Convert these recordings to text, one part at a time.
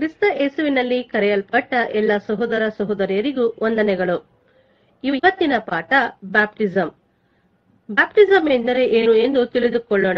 ಕ್ರಿಸ್ತ ಯೇಸುವಿನಲ್ಲಿ ಕರೆಯಲ್ಪಟ್ಟ ಎಲ್ಲ ಸಹೋದರ ಸಹೋದರಿಯರಿಗೂ ವಂದನೆಗಳು ಇವತ್ತಿನ ಪಾಠ ಬ್ಯಾಪ್ಟಿಸಂ ಬ್ಯಾಪ್ಟಿಸಂ ಎಂದರೆ ಏನು ಎಂದು ತಿಳಿದುಕೊಳ್ಳೋಣ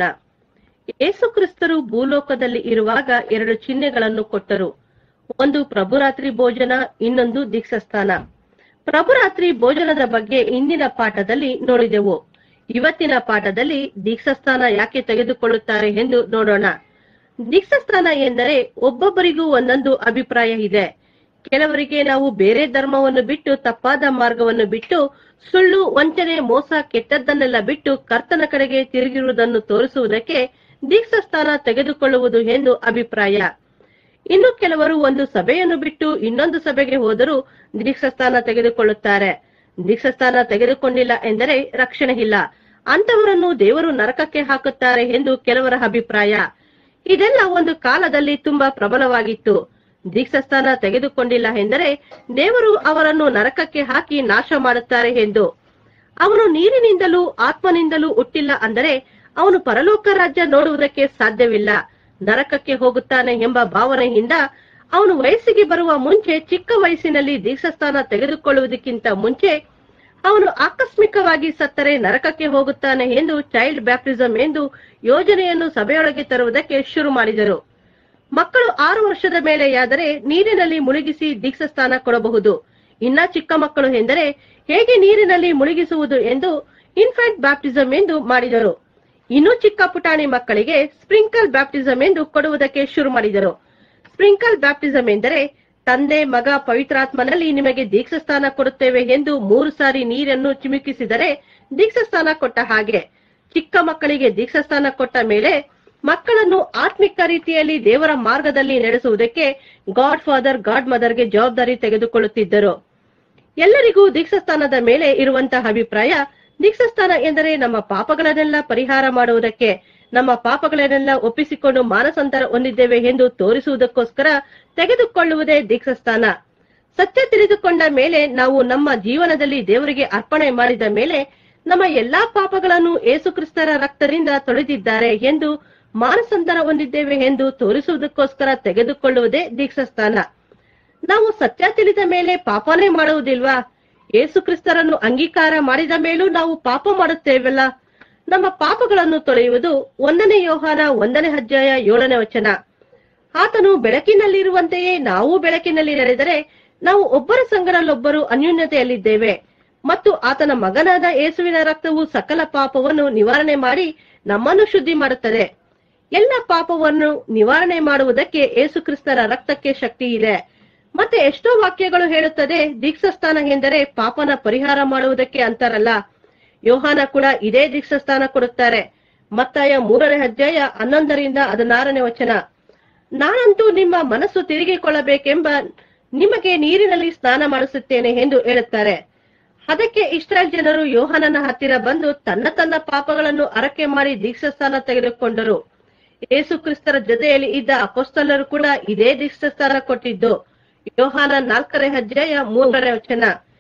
ಯೇಸು ಕ್ರಿಸ್ತರು ಭೂಲೋಕದಲ್ಲಿ ಇರುವಾಗ ಎರಡು ಚಿಹ್ನೆಗಳನ್ನು ಕೊಟ್ಟರು ಒಂದು ಪ್ರಭುರಾತ್ರಿ ಭೋಜನ ಇನ್ನೊಂದು ದೀಕ್ಷಾಸ್ಥಾನ ಪ್ರಭುರಾತ್ರಿ ಭೋಜನದ ಬಗ್ಗೆ ಇಂದಿನ ಪಾಠದಲ್ಲಿ ನೋಡಿದೆವು ಇವತ್ತಿನ ಪಾಠದಲ್ಲಿ ದೀಕ್ಷಾಸ್ಥಾನ ಯಾಕೆ ತೆಗೆದುಕೊಳ್ಳುತ್ತಾರೆ ಎಂದು ನೋಡೋಣ ದೀಕ್ಷಾಸ್ಥಾನ ಎಂದರೆ ಒಬ್ಬೊಬ್ಬರಿಗೂ ಒಂದೊಂದು ಅಭಿಪ್ರಾಯ ಇದೆ ಕೆಲವರಿಗೆ ನಾವು ಬೇರೆ ಧರ್ಮವನ್ನು ಬಿಟ್ಟು ತಪ್ಪಾದ ಮಾರ್ಗವನ್ನು ಬಿಟ್ಟು ಸುಳ್ಳು ವಂಚನೆ ಮೋಸ ಕೆಟ್ಟದ್ದನ್ನೆಲ್ಲ ಬಿಟ್ಟು ಕರ್ತನ ಕಡೆಗೆ ತಿರುಗಿರುವುದನ್ನು ತೋರಿಸುವುದಕ್ಕೆ ದೀಕ್ಷಾಸ್ಥಾನ ತೆಗೆದುಕೊಳ್ಳುವುದು ಎಂದು ಅಭಿಪ್ರಾಯ ಇನ್ನು ಕೆಲವರು ಒಂದು ಸಭೆಯನ್ನು ಬಿಟ್ಟು ಇನ್ನೊಂದು ಸಭೆಗೆ ಹೋದರೂ ದೀಕ್ಷಾಸ್ಥಾನ ತೆಗೆದುಕೊಳ್ಳುತ್ತಾರೆ ದೀಕ್ಷಾಸ್ಥಾನ ತೆಗೆದುಕೊಂಡಿಲ್ಲ ಎಂದರೆ ರಕ್ಷಣೆ ಇಲ್ಲ ಅಂತವರನ್ನು ದೇವರು ನರಕಕ್ಕೆ ಹಾಕುತ್ತಾರೆ ಎಂದು ಕೆಲವರ ಅಭಿಪ್ರಾಯ ಇದೆಲ್ಲ ಒಂದು ಕಾಲದಲ್ಲಿ ತುಂಬಾ ಪ್ರಬಲವಾಗಿತ್ತು ದೀಕ್ಷಾಸ್ಥಾನ ತೆಗೆದುಕೊಂಡಿಲ್ಲ ಎಂದರೆ ದೇವರು ಅವರನ್ನು ನರಕಕ್ಕೆ ಹಾಕಿ ನಾಶ ಮಾಡುತ್ತಾರೆ ಎಂದು ಅವನು ನೀರಿನಿಂದಲೂ ಆತ್ಮನಿಂದಲೂ ಹುಟ್ಟಿಲ್ಲ ಅಂದರೆ ಅವನು ಪರಲೋಕ ರಾಜ್ಯ ನೋಡುವುದಕ್ಕೆ ಸಾಧ್ಯವಿಲ್ಲ ನರಕಕ್ಕೆ ಹೋಗುತ್ತಾನೆ ಎಂಬ ಭಾವನೆಯಿಂದ ಅವನು ವಯಸ್ಸಿಗೆ ಬರುವ ಮುಂಚೆ ಚಿಕ್ಕ ವಯಸ್ಸಿನಲ್ಲಿ ದೀಕ್ಷಾಸ್ಥಾನ ತೆಗೆದುಕೊಳ್ಳುವುದಕ್ಕಿಂತ ಮುಂಚೆ ಅವನು ಆಕಸ್ಮಿಕವಾಗಿ ಸತ್ತರೆ ನರಕಕ್ಕೆ ಹೋಗುತ್ತಾನೆ ಎಂದು ಚೈಲ್ಡ್ ಬ್ಯಾಪ್ಟಿಸಂ ಎಂದು ಯೋಜನೆಯನ್ನು ಸಭೆಯೊಳಗೆ ತರುವುದಕ್ಕೆ ಶುರು ಮಾಡಿದರು ಮಕ್ಕಳು ಆರು ವರ್ಷದ ಮೇಲೆಯಾದರೆ ನೀರಿನಲ್ಲಿ ಮುಳುಗಿಸಿ ದೀಕ್ಷಾಸ್ಥಾನ ಕೊಡಬಹುದು ಇನ್ನ ಚಿಕ್ಕ ಮಕ್ಕಳು ಎಂದರೆ ಹೇಗೆ ನೀರಿನಲ್ಲಿ ಮುಳುಗಿಸುವುದು ಎಂದು ಇನ್ಫೆಂಟ್ ಬ್ಯಾಪ್ಟಿಸಂ ಎಂದು ಮಾಡಿದರು ಇನ್ನು ಚಿಕ್ಕ ಪುಟಾಣಿ ಮಕ್ಕಳಿಗೆ ಸ್ಪ್ರಿಂಕಲ್ ಬ್ಯಾಪ್ಟಿಸಂ ಎಂದು ಕೊಡುವುದಕ್ಕೆ ಶುರು ಮಾಡಿದರು ಸ್ಪ್ರಿಂಕಲ್ ಬ್ಯಾಪ್ಟಿಸಂ ಎಂದರೆ ತಂದೆ ಮಗ ಪವಿತ್ರಾತ್ಮನಲ್ಲಿ ನಿಮಗೆ ದೀಕ್ಷಾಸ್ಥಾನ ಕೊಡುತ್ತೇವೆ ಎಂದು ಮೂರು ಸಾರಿ ನೀರನ್ನು ಚಿಮುಕಿಸಿದರೆ ದೀಕ್ಷಾಸ್ಥಾನ ಕೊಟ್ಟ ಹಾಗೆ ಚಿಕ್ಕ ಮಕ್ಕಳಿಗೆ ದೀಕ್ಷಾಸ್ಥಾನ ಕೊಟ್ಟ ಮೇಲೆ ಮಕ್ಕಳನ್ನು ಆತ್ಮಿಕ ರೀತಿಯಲ್ಲಿ ದೇವರ ಮಾರ್ಗದಲ್ಲಿ ನಡೆಸುವುದಕ್ಕೆ ಗಾಡ್ ಫಾದರ್ ಗಾಡ್ ಮದರ್ಗೆ ಜವಾಬ್ದಾರಿ ತೆಗೆದುಕೊಳ್ಳುತ್ತಿದ್ದರು ಎಲ್ಲರಿಗೂ ದೀಕ್ಷಾಸ್ಥಾನದ ಮೇಲೆ ಇರುವಂತಹ ಅಭಿಪ್ರಾಯ ದೀಕ್ಷಾಸ್ಥಾನ ಎಂದರೆ ನಮ್ಮ ಪಾಪಗಳನ್ನೆಲ್ಲ ಪರಿಹಾರ ಮಾಡುವುದಕ್ಕೆ ನಮ್ಮ ಪಾಪಗಳನ್ನೆಲ್ಲ ಒಪ್ಪಿಸಿಕೊಂಡು ಮಾನಸಂತರ ಹೊಂದಿದ್ದೇವೆ ಎಂದು ತೋರಿಸುವುದಕ್ಕೋಸ್ಕರ ತೆಗೆದುಕೊಳ್ಳುವುದೇ ದೀಕ್ಷಾಸ್ಥಾನ ಸತ್ಯ ತಿಳಿದುಕೊಂಡ ಮೇಲೆ ನಾವು ನಮ್ಮ ಜೀವನದಲ್ಲಿ ದೇವರಿಗೆ ಅರ್ಪಣೆ ಮಾಡಿದ ಮೇಲೆ ನಮ್ಮ ಎಲ್ಲಾ ಪಾಪಗಳನ್ನು ಏಸುಕ್ರಿಸ್ತರ ರಕ್ತದಿಂದ ತೊಳೆದಿದ್ದಾರೆ ಎಂದು ಮಾನಸಂತರ ಹೊಂದಿದ್ದೇವೆ ಎಂದು ತೋರಿಸುವುದಕ್ಕೋಸ್ಕರ ತೆಗೆದುಕೊಳ್ಳುವುದೇ ದೀಕ್ಷಾಸ್ಥಾನ ನಾವು ಸತ್ಯ ತಿಳಿದ ಮೇಲೆ ಪಾಪನೇ ಮಾಡುವುದಿಲ್ವಾ ಏಸು ಕ್ರಿಸ್ತರನ್ನು ಅಂಗೀಕಾರ ಮಾಡಿದ ಮೇಲೂ ನಾವು ಪಾಪ ಮಾಡುತ್ತೇವಲ್ಲ ನಮ್ಮ ಪಾಪಗಳನ್ನು ತೊಳೆಯುವುದು ಒಂದನೇ ಯೋಹಾನ ಒಂದನೇ ಅಧ್ಯಾಯ ಏಳನೇ ವಚನ ಆತನು ಬೆಳಕಿನಲ್ಲಿರುವಂತೆಯೇ ನಾವು ಬೆಳಕಿನಲ್ಲಿ ನಡೆದರೆ ನಾವು ಒಬ್ಬರ ಸಂಗಡಲ್ಲೊಬ್ಬರು ಅನ್ಯೂನ್ಯತೆಯಲ್ಲಿದ್ದೇವೆ ಮತ್ತು ಆತನ ಮಗನಾದ ಯೇಸುವಿನ ರಕ್ತವು ಸಕಲ ಪಾಪವನ್ನು ನಿವಾರಣೆ ಮಾಡಿ ನಮ್ಮನ್ನು ಶುದ್ಧಿ ಮಾಡುತ್ತದೆ ಎಲ್ಲ ಪಾಪವನ್ನು ನಿವಾರಣೆ ಮಾಡುವುದಕ್ಕೆ ಏಸು ಕ್ರಿಸ್ತರ ರಕ್ತಕ್ಕೆ ಶಕ್ತಿ ಇದೆ ಮತ್ತೆ ಎಷ್ಟೋ ವಾಕ್ಯಗಳು ಹೇಳುತ್ತದೆ ದೀಕ್ಷಾಸ್ಥಾನ ಎಂದರೆ ಪಾಪನ ಪರಿಹಾರ ಮಾಡುವುದಕ್ಕೆ ಅಂತಾರಲ್ಲ ಯೋಹಾನ ಕೂಡ ಇದೇ ದೀಕ್ಷಾಸ್ಥಾನ ಕೊಡುತ್ತಾರೆ ಮತ್ತಾಯ ಮೂರನೇ ಅಧ್ಯಾಯ ಹನ್ನೊಂದರಿಂದ ಹದಿನಾರನೇ ವಚನ ನಾನಂತೂ ನಿಮ್ಮ ಮನಸ್ಸು ತಿರುಗಿಕೊಳ್ಳಬೇಕೆಂಬ ನಿಮಗೆ ನೀರಿನಲ್ಲಿ ಸ್ನಾನ ಮಾಡಿಸುತ್ತೇನೆ ಎಂದು ಹೇಳುತ್ತಾರೆ ಅದಕ್ಕೆ ಇಸ್ರಾಯೇಲ್ ಜನರು ಯೋಹಾನನ ಹತ್ತಿರ ಬಂದು ತನ್ನ ತನ್ನ ಪಾಪಗಳನ್ನು ಅರಕೆ ಮಾಡಿ ದೀಕ್ಷಾಸ್ಥಾನ ತೆಗೆದುಕೊಂಡರು ಯೇಸು ಕ್ರಿಸ್ತರ ಜೊತೆಯಲ್ಲಿ ಇದ್ದ ಅಪೋಸ್ತಲರು ಕೂಡ ಇದೇ ದೀಕ್ಷಾಸ್ಥಾನ ಕೊಟ್ಟಿದ್ದು ಯೋಹಾನ ನಾಲ್ಕನೇ ಅಧ್ಯಾಯ ಮೂರನೇ ವಚನ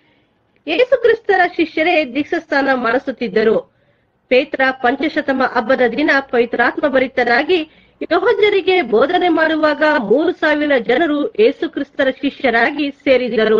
ಯೇಸು ಕ್ರಿಸ್ತರ ಶಿಷ್ಯರೇ ದೀಕ್ಷಾಸ್ಥಾನ ಮಾಡಿಸುತ್ತಿದ್ದರು ಪೇತ್ರ ಪಂಚಶತಮ ಹಬ್ಬದ ದಿನ ಪವಿತ್ರಾತ್ಮ ಭರಿತರಾಗಿ ಯಹೋಜರಿಗೆ ಬೋಧನೆ ಮಾಡುವಾಗ ಮೂರು ಸಾವಿರ ಜನರು ಯೇಸು ಕ್ರಿಸ್ತರ ಶಿಷ್ಯರಾಗಿ ಸೇರಿದರು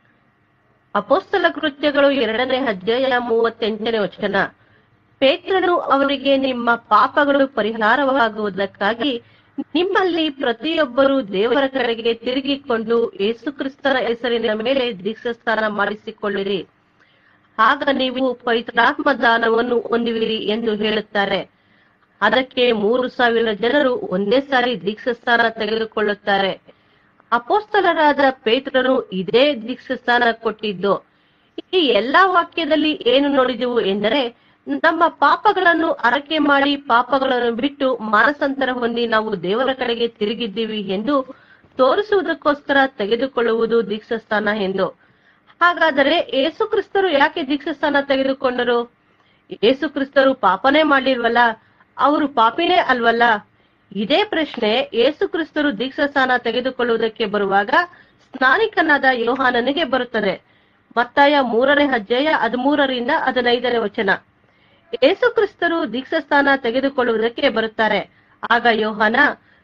ಅಪೋಸ್ತಲ ಕೃತ್ಯಗಳು ಎರಡನೇ ಅಧ್ಯಾಯ ಮೂವತ್ತೆಂಟನೇ ವಚನ ಪೇತ್ರನು ಅವರಿಗೆ ನಿಮ್ಮ ಪಾಪಗಳು ಪರಿಹಾರವಾಗುವುದಕ್ಕಾಗಿ ನಿಮ್ಮಲ್ಲಿ ಪ್ರತಿಯೊಬ್ಬರು ದೇವರ ಕಡೆಗೆ ತಿರುಗಿಕೊಂಡು ಯೇಸು ಕ್ರಿಸ್ತರ ಹೆಸರಿನ ಮೇಲೆ ದೀಕ್ಷಾಸ್ಥಾನ ಮಾಡಿಸಿಕೊಳ್ಳಿರಿ ಆಗ ನೀವು ಪವಿತ್ರಾತ್ಮ ದಾನವನ್ನು ಹೊಂದುವಿರಿ ಎಂದು ಹೇಳುತ್ತಾರೆ ಅದಕ್ಕೆ ಮೂರು ಸಾವಿರ ಜನರು ಒಂದೇ ಸಾರಿ ದೀಕ್ಷಾಸ್ಥಾನ ತೆಗೆದುಕೊಳ್ಳುತ್ತಾರೆ ಅಪೋಸ್ತಲರಾದ ಪೇತ್ರನು ಇದೇ ದೀಕ್ಷಾಸ್ಥಾನ ಕೊಟ್ಟಿದ್ದು ಈ ಎಲ್ಲಾ ವಾಕ್ಯದಲ್ಲಿ ಏನು ನೋಡಿದೆವು ಎಂದರೆ ನಮ್ಮ ಪಾಪಗಳನ್ನು ಅರಕೆ ಮಾಡಿ ಪಾಪಗಳನ್ನು ಬಿಟ್ಟು ಮಾನಸಂತರ ಹೊಂದಿ ನಾವು ದೇವರ ಕಡೆಗೆ ತಿರುಗಿದ್ದೀವಿ ಎಂದು ತೋರಿಸುವುದಕ್ಕೋಸ್ಕರ ತೆಗೆದುಕೊಳ್ಳುವುದು ದೀಕ್ಷಾಸ್ಥಾನ ಎಂದು ಹಾಗಾದರೆ ಏಸು ಕ್ರಿಸ್ತರು ಯಾಕೆ ದೀಕ್ಷಾಸ್ಥಾನ ತೆಗೆದುಕೊಂಡರು ಏಸು ಕ್ರಿಸ್ತರು ಪಾಪನೇ ಮಾಡಿಲ್ವಲ್ಲ ಅವರು ಪಾಪಿನೇ ಅಲ್ವಲ್ಲ ಇದೇ ಪ್ರಶ್ನೆ ಏಸು ಕ್ರಿಸ್ತರು ದೀಕ್ಷಾಸ್ಥಾನ ತೆಗೆದುಕೊಳ್ಳುವುದಕ್ಕೆ ಬರುವಾಗ ಸ್ನಾನಿಕನಾದ ಯೋಹಾನನಿಗೆ ಬರುತ್ತದೆ ಮತ್ತಾಯ ಮೂರನೇ ಅಧ್ಯಾಯ ಹದಿಮೂರರಿಂದ ಹದಿನೈದನೇ ವಚನ ಏಸು ಕ್ರಿಸ್ತರು ದೀಕ್ಷಾಸ್ಥಾನ ತೆಗೆದುಕೊಳ್ಳುವುದಕ್ಕೆ ಬರುತ್ತಾರೆ ಆಗ ಯೋಹಾನ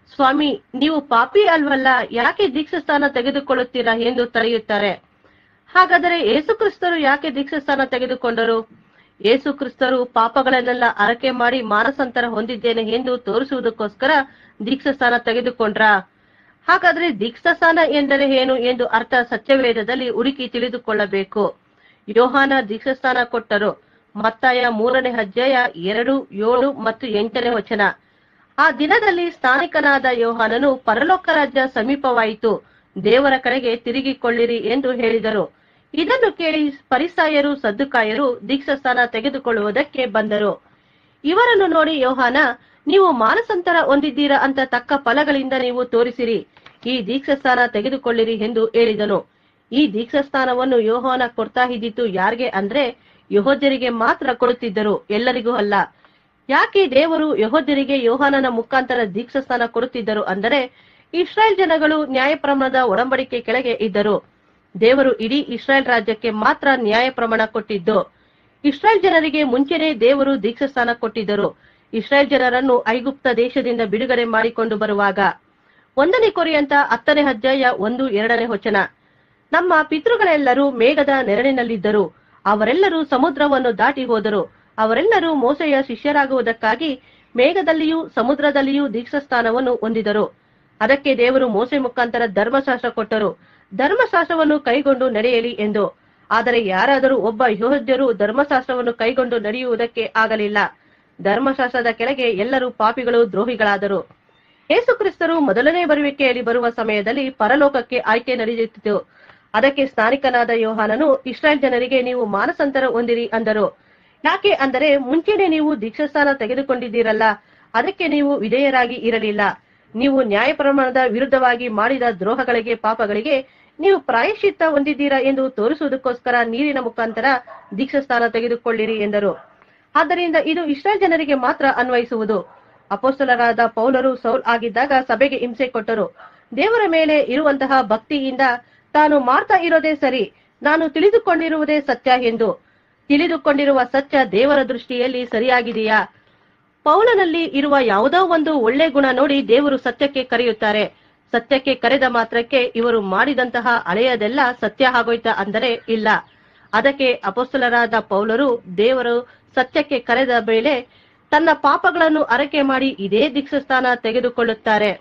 ಸ್ವಾಮಿ ನೀವು ಪಾಪಿ ಅಲ್ವಲ್ಲ ಯಾಕೆ ದೀಕ್ಷಾಸ್ಥಾನ ತೆಗೆದುಕೊಳ್ಳುತ್ತೀರಾ ಎಂದು ತಡೆಯುತ್ತಾರೆ ಹಾಗಾದರೆ ಏಸು ಕ್ರಿಸ್ತರು ಯಾಕೆ ದೀಕ್ಷಾಸ್ಥಾನ ತೆಗೆದುಕೊಂಡರು ಏಸು ಕ್ರಿಸ್ತರು ಪಾಪಗಳನ್ನೆಲ್ಲ ಅರಕೆ ಮಾಡಿ ಮಾನಸಾಂತರ ಹೊಂದಿದ್ದೇನೆ ಎಂದು ತೋರಿಸುವುದಕ್ಕೋಸ್ಕರ ದೀಕ್ಷಾಸ್ಥಾನ ತೆಗೆದುಕೊಂಡ್ರ ಹಾಗಾದ್ರೆ ದೀಕ್ಷಾಸ್ಥಾನ ಎಂದರೆ ಏನು ಎಂದು ಅರ್ಥ ಸತ್ಯವೇದದಲ್ಲಿ ಹುಡುಕಿ ತಿಳಿದುಕೊಳ್ಳಬೇಕು ಯೋಹಾನ ದೀಕ್ಷಾಸ್ಥಾನ ಕೊಟ್ಟರು ಮತ್ತಾಯ ಮೂರನೇ ಅಧ್ಯಾಯ ಎರಡು ಏಳು ಮತ್ತು ಎಂಟನೇ ವಚನ ಆ ದಿನದಲ್ಲಿ ಸ್ಥಾನಿಕನಾದ ಯೋಹಾನನು ಪರಲೋಕ ರಾಜ್ಯ ಸಮೀಪವಾಯಿತು ದೇವರ ಕಡೆಗೆ ತಿರುಗಿಕೊಳ್ಳಿರಿ ಎಂದು ಹೇಳಿದರು ಇದನ್ನು ಕೇಳಿ ಪರಿಸಾಯರು ಸದ್ದುಕಾಯರು ದೀಕ್ಷಾಸ್ಥಾನ ತೆಗೆದುಕೊಳ್ಳುವುದಕ್ಕೆ ಬಂದರು ಇವರನ್ನು ನೋಡಿ ಯೋಹಾನ ನೀವು ಮಾನಸಂತರ ಹೊಂದಿದ್ದೀರಾ ಅಂತ ತಕ್ಕ ಫಲಗಳಿಂದ ನೀವು ತೋರಿಸಿರಿ ಈ ದೀಕ್ಷಾಸ್ಥಾನ ತೆಗೆದುಕೊಳ್ಳಿರಿ ಎಂದು ಹೇಳಿದನು ಈ ದೀಕ್ಷಾಸ್ಥಾನವನ್ನು ಯೋಹಾನ ಕೊಡ್ತಾ ಇದ್ದಿತ್ತು ಯಾರಿಗೆ ಅಂದ್ರೆ ಯಹೋದ್ಯರಿಗೆ ಮಾತ್ರ ಕೊಡುತ್ತಿದ್ದರು ಎಲ್ಲರಿಗೂ ಅಲ್ಲ ಯಾಕೆ ದೇವರು ಯಹೋದ್ಯರಿಗೆ ಯೋಹಾನನ ಮುಖಾಂತರ ದೀಕ್ಷಾಸ್ಥಾನ ಕೊಡುತ್ತಿದ್ದರು ಅಂದರೆ ಇಸ್ರಾಯೇಲ್ ಜನಗಳು ನ್ಯಾಯ ಪ್ರಮಾಣದ ಒಡಂಬಡಿಕೆ ಕೆಳಗೆ ಇದ್ದರು ದೇವರು ಇಡೀ ಇಸ್ರಾಯೇಲ್ ರಾಜ್ಯಕ್ಕೆ ಮಾತ್ರ ನ್ಯಾಯ ಪ್ರಮಾಣ ಕೊಟ್ಟಿದ್ದು ಇಸ್ರಾಯೇಲ್ ಜನರಿಗೆ ಮುಂಚೆನೆ ದೇವರು ದೀಕ್ಷಾಸ್ಥಾನ ಕೊಟ್ಟಿದ್ದರು ಇಸ್ರಾಯೇಲ್ ಜನರನ್ನು ಐಗುಪ್ತ ದೇಶದಿಂದ ಬಿಡುಗಡೆ ಮಾಡಿಕೊಂಡು ಬರುವಾಗ ಒಂದನೇ ಕೊರಿಯಂತ ಹತ್ತನೇ ಅಧ್ಯಾಯ ಒಂದು ಎರಡನೇ ವಚನ ನಮ್ಮ ಪಿತೃಗಳೆಲ್ಲರೂ ಮೇಘದ ನೆರಳಿನಲ್ಲಿದ್ದರು ಅವರೆಲ್ಲರೂ ಸಮುದ್ರವನ್ನು ದಾಟಿ ಹೋದರು ಅವರೆಲ್ಲರೂ ಮೋಸೆಯ ಶಿಷ್ಯರಾಗುವುದಕ್ಕಾಗಿ ಮೇಘದಲ್ಲಿಯೂ ಸಮುದ್ರದಲ್ಲಿಯೂ ದೀಕ್ಷಾಸ್ಥಾನವನ್ನು ಹೊಂದಿದರು ಅದಕ್ಕೆ ದೇವರು ಮೋಸೆ ಮುಖಾಂತರ ಧರ್ಮಶಾಸ್ತ್ರ ಕೊಟ್ಟರು ಧರ್ಮಶಾಸ್ತ್ರವನ್ನು ಕೈಗೊಂಡು ನಡೆಯಲಿ ಎಂದು ಆದರೆ ಯಾರಾದರೂ ಒಬ್ಬ ಯೋಧರು ಧರ್ಮಶಾಸ್ತ್ರವನ್ನು ಕೈಗೊಂಡು ನಡೆಯುವುದಕ್ಕೆ ಆಗಲಿಲ್ಲ ಧರ್ಮಶಾಸ್ತ್ರದ ಕೆಳಗೆ ಎಲ್ಲರೂ ಪಾಪಿಗಳು ದ್ರೋಹಿಗಳಾದರು ಯೇಸು ಕ್ರಿಸ್ತರು ಮೊದಲನೇ ಬರುವಿಕೆಯಲ್ಲಿ ಬರುವ ಸಮಯದಲ್ಲಿ ಪರಲೋಕಕ್ಕೆ ಆಯ್ಕೆ ನಡೆಯುತ್ತಿತ್ತು ಅದಕ್ಕೆ ಸ್ಥಾನಿಕನಾದ ಯೋಹಾನನು ಇಸ್ರಾಯೇಲ್ ಜನರಿಗೆ ನೀವು ಮಾನಸಂತರ ಹೊಂದಿರಿ ಅಂದರು ಯಾಕೆ ಅಂದರೆ ಮುಂಚೆನೆ ನೀವು ದೀಕ್ಷಾಸ್ಥಾನ ತೆಗೆದುಕೊಂಡಿದ್ದೀರಲ್ಲ ಅದಕ್ಕೆ ನೀವು ವಿಧೇಯರಾಗಿ ಇರಲಿಲ್ಲ ನೀವು ನ್ಯಾಯ ಪ್ರಮಾಣದ ವಿರುದ್ಧವಾಗಿ ಮಾಡಿದ ದ್ರೋಹಗಳಿಗೆ ಪಾಪಗಳಿಗೆ ನೀವು ಪ್ರಾಯಶ್ಚಿತ್ತ ಹೊಂದಿದ್ದೀರಾ ಎಂದು ತೋರಿಸುವುದಕ್ಕೋಸ್ಕರ ನೀರಿನ ಮುಖಾಂತರ ದೀಕ್ಷಾಸ್ಥಾನ ತೆಗೆದುಕೊಳ್ಳಿರಿ ಎಂದರು ಆದ್ದರಿಂದ ಇದು ಇಸ್ರಾಯೇಲ್ ಜನರಿಗೆ ಮಾತ್ರ ಅನ್ವಯಿಸುವುದು ಅಪೋಸ್ತಲರಾದ ಪೌಲರು ಸೌಲ್ ಆಗಿದ್ದಾಗ ಸಭೆಗೆ ಹಿಂಸೆ ಕೊಟ್ಟರು ದೇವರ ಮೇಲೆ ಇರುವಂತಹ ಭಕ್ತಿಯಿಂದ ತಾನು ಮಾಡ್ತಾ ಇರೋದೇ ಸರಿ ನಾನು ತಿಳಿದುಕೊಂಡಿರುವುದೇ ಸತ್ಯ ಎಂದು ತಿಳಿದುಕೊಂಡಿರುವ ಸತ್ಯ ದೇವರ ದೃಷ್ಟಿಯಲ್ಲಿ ಸರಿಯಾಗಿದೆಯಾ ಪೌಲನಲ್ಲಿ ಇರುವ ಯಾವುದೋ ಒಂದು ಒಳ್ಳೆ ಗುಣ ನೋಡಿ ದೇವರು ಸತ್ಯಕ್ಕೆ ಕರೆಯುತ್ತಾರೆ ಸತ್ಯಕ್ಕೆ ಕರೆದ ಮಾತ್ರಕ್ಕೆ ಇವರು ಮಾಡಿದಂತಹ ಹಳೆಯದೆಲ್ಲ ಸತ್ಯ ಆಗೋಯ್ತಾ ಅಂದರೆ ಇಲ್ಲ ಅದಕ್ಕೆ ಅಪೋಸ್ತಲರಾದ ಪೌಲರು ದೇವರು ಸತ್ಯಕ್ಕೆ ಕರೆದ ಮೇಲೆ ತನ್ನ ಪಾಪಗಳನ್ನು ಅರಕೆ ಮಾಡಿ ಇದೇ ದೀಕ್ಷಾಸ್ಥಾನ ತೆಗೆದುಕೊಳ್ಳುತ್ತಾರೆ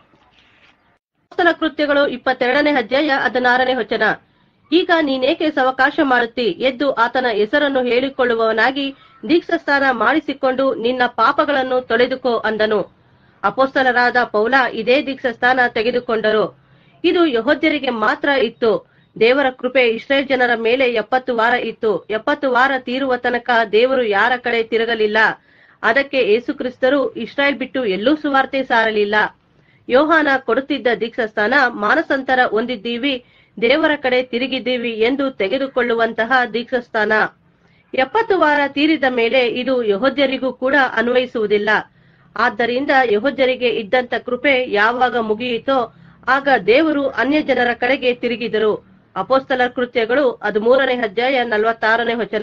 ಅಪೊಸ್ತಲ ಕೃತ್ಯಗಳು ಇಪ್ಪತ್ತೆರಡನೇ ಅಧ್ಯಾಯ ಹದಿನಾರನೇ ವಚನ ಈಗ ನೀನೇಕೆ ಸವಕಾಶ ಮಾಡುತ್ತಿ ಎದ್ದು ಆತನ ಹೆಸರನ್ನು ಹೇಳಿಕೊಳ್ಳುವವನಾಗಿ ದೀಕ್ಷಾಸ್ಥಾನ ಮಾಡಿಸಿಕೊಂಡು ನಿನ್ನ ಪಾಪಗಳನ್ನು ತೊಳೆದುಕೋ ಅಂದನು ಅಪೋಸ್ತಲರಾದ ಪೌಲ ಇದೇ ದೀಕ್ಷಾಸ್ಥಾನ ತೆಗೆದುಕೊಂಡರು ಇದು ಯಹೋದ್ಯರಿಗೆ ಮಾತ್ರ ಇತ್ತು ದೇವರ ಕೃಪೆ ಇಸ್ರೇಲ್ ಜನರ ಮೇಲೆ ಎಪ್ಪತ್ತು ವಾರ ಇತ್ತು ಎಪ್ಪತ್ತು ವಾರ ತೀರುವ ತನಕ ದೇವರು ಯಾರ ಕಡೆ ತಿರುಗಲಿಲ್ಲ ಅದಕ್ಕೆ ಯೇಸು ಕ್ರಿಸ್ತರು ಇಸ್ರಾಯೇಲ್ ಬಿಟ್ಟು ಎಲ್ಲೂ ಸುವಾರ್ತೆ ಸಾರಲಿಲ್ಲ ಯೋಹಾನ ಕೊಡುತ್ತಿದ್ದ ದೀಕ್ಷಾಸ್ಥಾನ ಮಾನಸಂತರ ಹೊಂದಿದ್ದೀವಿ ದೇವರ ಕಡೆ ತಿರುಗಿದ್ದೀವಿ ಎಂದು ತೆಗೆದುಕೊಳ್ಳುವಂತಹ ದೀಕ್ಷಾಸ್ಥಾನ ಎಪ್ಪತ್ತು ವಾರ ತೀರಿದ ಮೇಲೆ ಇದು ಯಹೋದ್ಯರಿಗೂ ಕೂಡ ಅನ್ವಯಿಸುವುದಿಲ್ಲ ಆದ್ದರಿಂದ ಯಹೋದ್ಯರಿಗೆ ಇದ್ದಂತ ಕೃಪೆ ಯಾವಾಗ ಮುಗಿಯಿತೋ ಆಗ ದೇವರು ಅನ್ಯ ಜನರ ಕಡೆಗೆ ತಿರುಗಿದರು ಅಪೋಸ್ತಲ ಕೃತ್ಯಗಳು ಹದಿಮೂರನೇ ಅಧ್ಯಾಯ ನಲವತ್ತಾರನೇ ವಚನ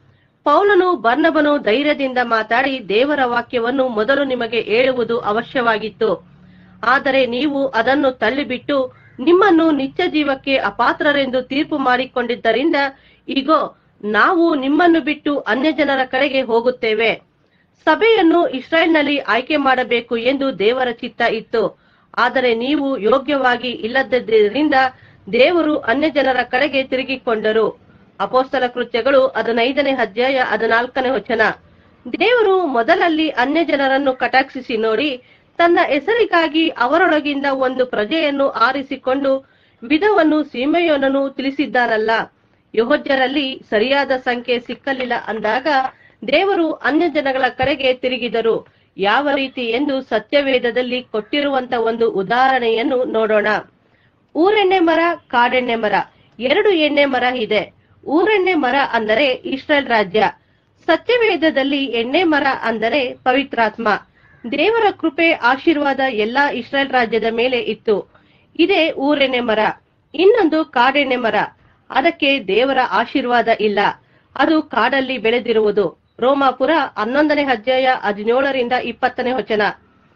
ಪೌಲನು ಬರ್ನಬನು ಧೈರ್ಯದಿಂದ ಮಾತಾಡಿ ದೇವರ ವಾಕ್ಯವನ್ನು ಮೊದಲು ನಿಮಗೆ ಹೇಳುವುದು ಅವಶ್ಯವಾಗಿತ್ತು ಆದರೆ ನೀವು ಅದನ್ನು ತಳ್ಳಿಬಿಟ್ಟು ನಿಮ್ಮನ್ನು ನಿತ್ಯ ಜೀವಕ್ಕೆ ಅಪಾತ್ರರೆಂದು ತೀರ್ಪು ಮಾಡಿಕೊಂಡಿದ್ದರಿಂದ ಈಗೋ ನಾವು ನಿಮ್ಮನ್ನು ಬಿಟ್ಟು ಅನ್ಯ ಜನರ ಕಡೆಗೆ ಹೋಗುತ್ತೇವೆ ಸಭೆಯನ್ನು ಇಸ್ರಾಯೇಲ್ನಲ್ಲಿ ಆಯ್ಕೆ ಮಾಡಬೇಕು ಎಂದು ದೇವರ ಚಿತ್ತ ಇತ್ತು ಆದರೆ ನೀವು ಯೋಗ್ಯವಾಗಿ ಇಲ್ಲದ್ದರಿಂದ ದೇವರು ಅನ್ಯ ಜನರ ಕಡೆಗೆ ತಿರುಗಿಕೊಂಡರು ಅಪೋಸ್ತಲ ಕೃತ್ಯಗಳು ಹದಿನೈದನೇ ಅಧ್ಯಾಯ ಹದಿನಾಲ್ಕನೇ ವಚನ ದೇವರು ಮೊದಲಲ್ಲಿ ಅನ್ಯ ಜನರನ್ನು ಕಟಾಕ್ಷಿಸಿ ನೋಡಿ ತನ್ನ ಹೆಸರಿಗಾಗಿ ಅವರೊಳಗಿಂದ ಒಂದು ಪ್ರಜೆಯನ್ನು ಆರಿಸಿಕೊಂಡು ವಿಧವನ್ನು ಸೀಮೆಯೊನನ್ನು ತಿಳಿಸಿದ್ದಾನಲ್ಲ ಯಹೋದ್ಯರಲ್ಲಿ ಸರಿಯಾದ ಸಂಖ್ಯೆ ಸಿಕ್ಕಲಿಲ್ಲ ಅಂದಾಗ ದೇವರು ಅನ್ಯ ಜನಗಳ ಕಡೆಗೆ ತಿರುಗಿದರು ಯಾವ ರೀತಿ ಎಂದು ಸತ್ಯವೇದದಲ್ಲಿ ಕೊಟ್ಟಿರುವಂತ ಒಂದು ಉದಾಹರಣೆಯನ್ನು ನೋಡೋಣ ಊರೆಣ್ಣೆ ಮರ ಕಾಡೆಣ್ಣೆ ಮರ ಎರಡು ಎಣ್ಣೆ ಮರ ಇದೆ ಊರೆಣ್ಣೆ ಮರ ಅಂದರೆ ಇಸ್ರೇಲ್ ರಾಜ್ಯ ಸತ್ಯವೇದದಲ್ಲಿ ಎಣ್ಣೆ ಮರ ಅಂದರೆ ಪವಿತ್ರಾತ್ಮ ದೇವರ ಕೃಪೆ ಆಶೀರ್ವಾದ ಎಲ್ಲಾ ಇಸ್ರೇಲ್ ರಾಜ್ಯದ ಮೇಲೆ ಇತ್ತು ಇದೇ ಊರೆಣ್ಣೆ ಮರ ಇನ್ನೊಂದು ಕಾಡೆಣ್ಣೆ ಮರ ಅದಕ್ಕೆ ದೇವರ ಆಶೀರ್ವಾದ ಇಲ್ಲ ಅದು ಕಾಡಲ್ಲಿ ಬೆಳೆದಿರುವುದು ರೋಮಾಪುರ ಹನ್ನೊಂದನೇ ಅಧ್ಯಾಯ ಹದಿನೇಳರಿಂದ ಇಪ್ಪತ್ತನೇ ವಚನ